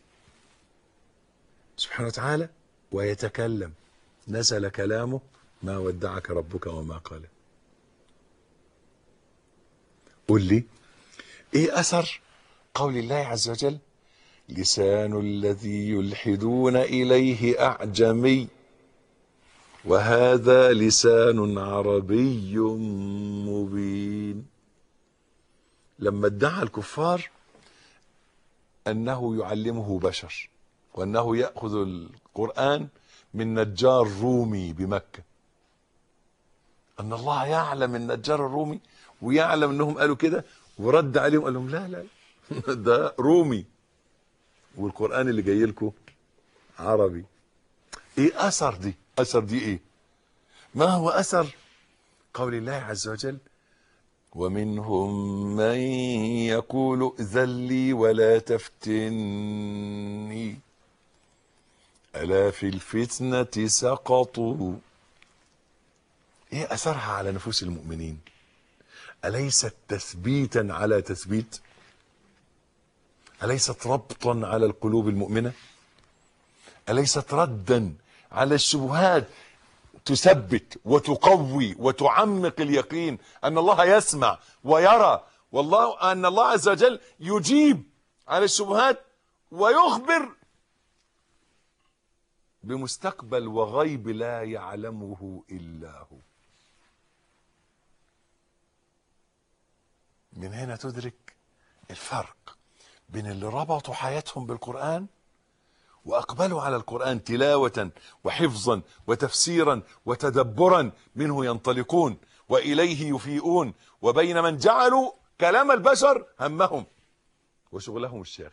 C: سبحانه وتعالى ويتكلم نزل كلامه ما ودعك ربك وما قال قل لي ايه اثر قول الله عز وجل لسان الذي يلحدون اليه اعجمي وهذا لسان عربي مبين لما ادعى الكفار انه يعلمه بشر وانه ياخذ القران من نجار رومي بمكه ان الله يعلم النجار الرومي ويعلم انهم قالوا كده ورد عليهم قال لهم لا لا لا، ده رومي والقران اللي جاي لكم عربي ايه اثر دي اثر دي ايه ما هو اثر قول الله عز وجل ومنهم من يقول ائذن لي ولا تفتني الا في الفتنه سقطوا ايه اثرها على نفوس المؤمنين اليست تثبيتا على تثبيت اليست ربطا على القلوب المؤمنه اليست ردا على الشبهات تثبت وتقوي وتعمق اليقين ان الله يسمع ويرى والله ان الله عز وجل يجيب على الشبهات ويخبر بمستقبل وغيب لا يعلمه الا هو من هنا تدرك الفرق بين اللي ربطوا حياتهم بالقرآن وأقبلوا على القرآن تلاوة وحفظا وتفسيرا وتدبرا منه ينطلقون وإليه يفيئون وبين من جعلوا كلام البشر همهم وشغلهم الشاغل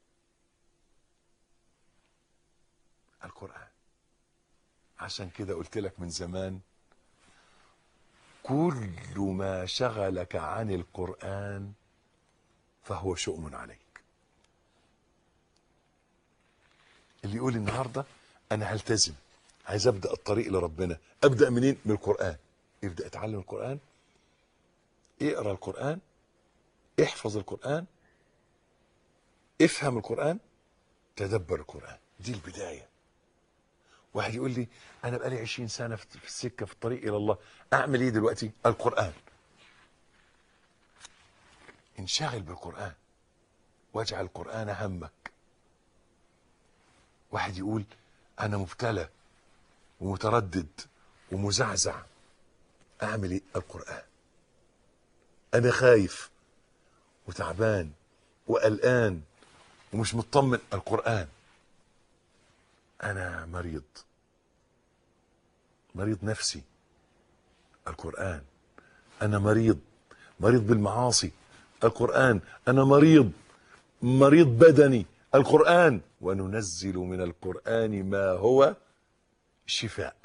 C: القرآن عشان كده قلت لك من زمان كل ما شغلك عن القرآن فهو شؤم عليك اللي يقول النهارده انا هلتزم عايز ابدا الطريق لربنا ابدا منين من القران ابدا اتعلم القران اقرا القران احفظ القران افهم القران تدبر القران دي البدايه واحد يقول لي انا بقالي 20 سنه في في السكه في الطريق الى الله اعمل ايه دلوقتي القران انشغل بالقران واجعل القران همك واحد يقول انا مبتلى ومتردد ومزعزع اعمل ايه القران انا خايف وتعبان وقلقان ومش مطمن القران انا مريض مريض نفسي القران انا مريض مريض بالمعاصي القران انا مريض مريض بدني القرآن وننزل من القرآن ما هو شفاء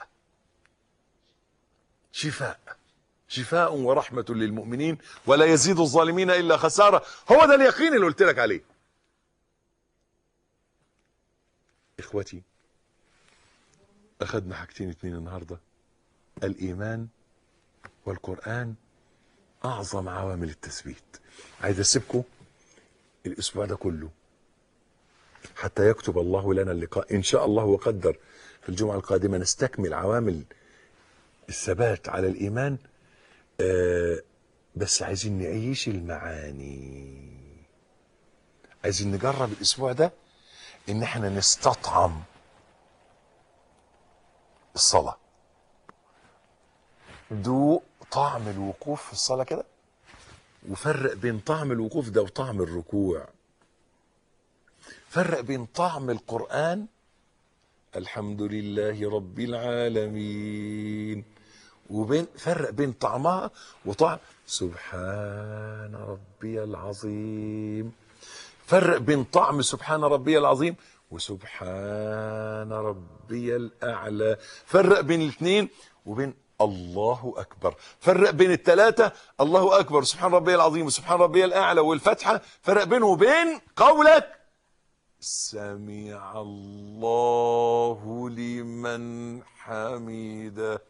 C: شفاء شفاء ورحمة للمؤمنين ولا يزيد الظالمين إلا خسارة هو ده اليقين اللي قلت لك عليه إخوتي أخذنا حاجتين اتنين النهاردة الإيمان والقرآن أعظم عوامل التثبيت عايز أسيبكم الأسبوع ده كله حتى يكتب الله لنا اللقاء إن شاء الله وقدر في الجمعة القادمة نستكمل عوامل الثبات على الإيمان آه بس عايزين نعيش المعاني عايزين نجرب الأسبوع ده إن احنا نستطعم الصلاة دوق طعم الوقوف في الصلاة كده وفرق بين طعم الوقوف ده وطعم الركوع فرق بين طعم القرآن الحمد لله رب العالمين وبين فرق بين طعمها وطعم سبحان ربي العظيم فرق بين طعم سبحان ربي العظيم وسبحان ربي الأعلى فرق بين الاثنين وبين الله أكبر فرق بين الثلاثة الله أكبر سبحان ربي العظيم وسبحان ربي الأعلى والفتحة فرق بينه وبين قولك سمع الله لمن حمده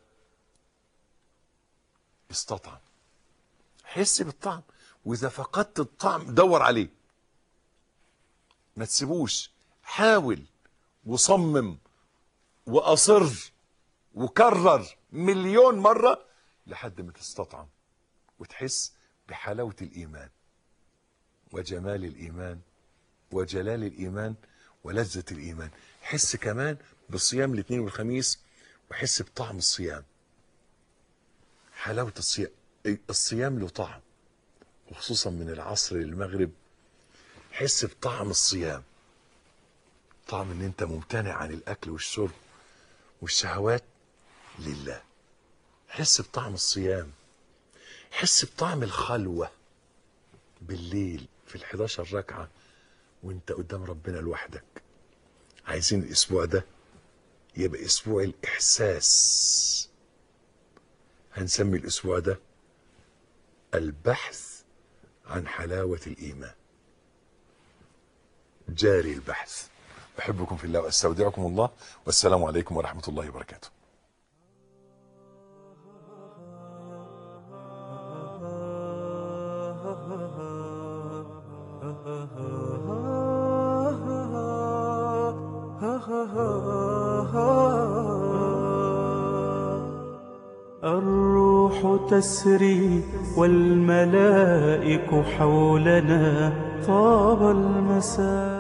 C: استطعم حس بالطعم واذا فقدت الطعم دور عليه ما تسيبوش حاول وصمم واصر وكرر مليون مره لحد ما تستطعم وتحس بحلاوه الايمان وجمال الايمان وجلال الايمان ولذه الايمان حس كمان بصيام الاثنين والخميس وحس بطعم الصيام حلاوه الصيام الصيام له طعم وخصوصا من العصر للمغرب حس بطعم الصيام طعم ان انت ممتنع عن الاكل والشرب والشهوات لله حس بطعم الصيام حس بطعم الخلوه بالليل في ال11 ركعه وانت قدام ربنا لوحدك عايزين الاسبوع ده يبقى اسبوع الاحساس هنسمي الاسبوع ده البحث عن حلاوة الايمان جاري البحث احبكم في الله واستودعكم الله والسلام عليكم ورحمة الله وبركاته
D: الروح تسري والملائك حولنا طاب المساء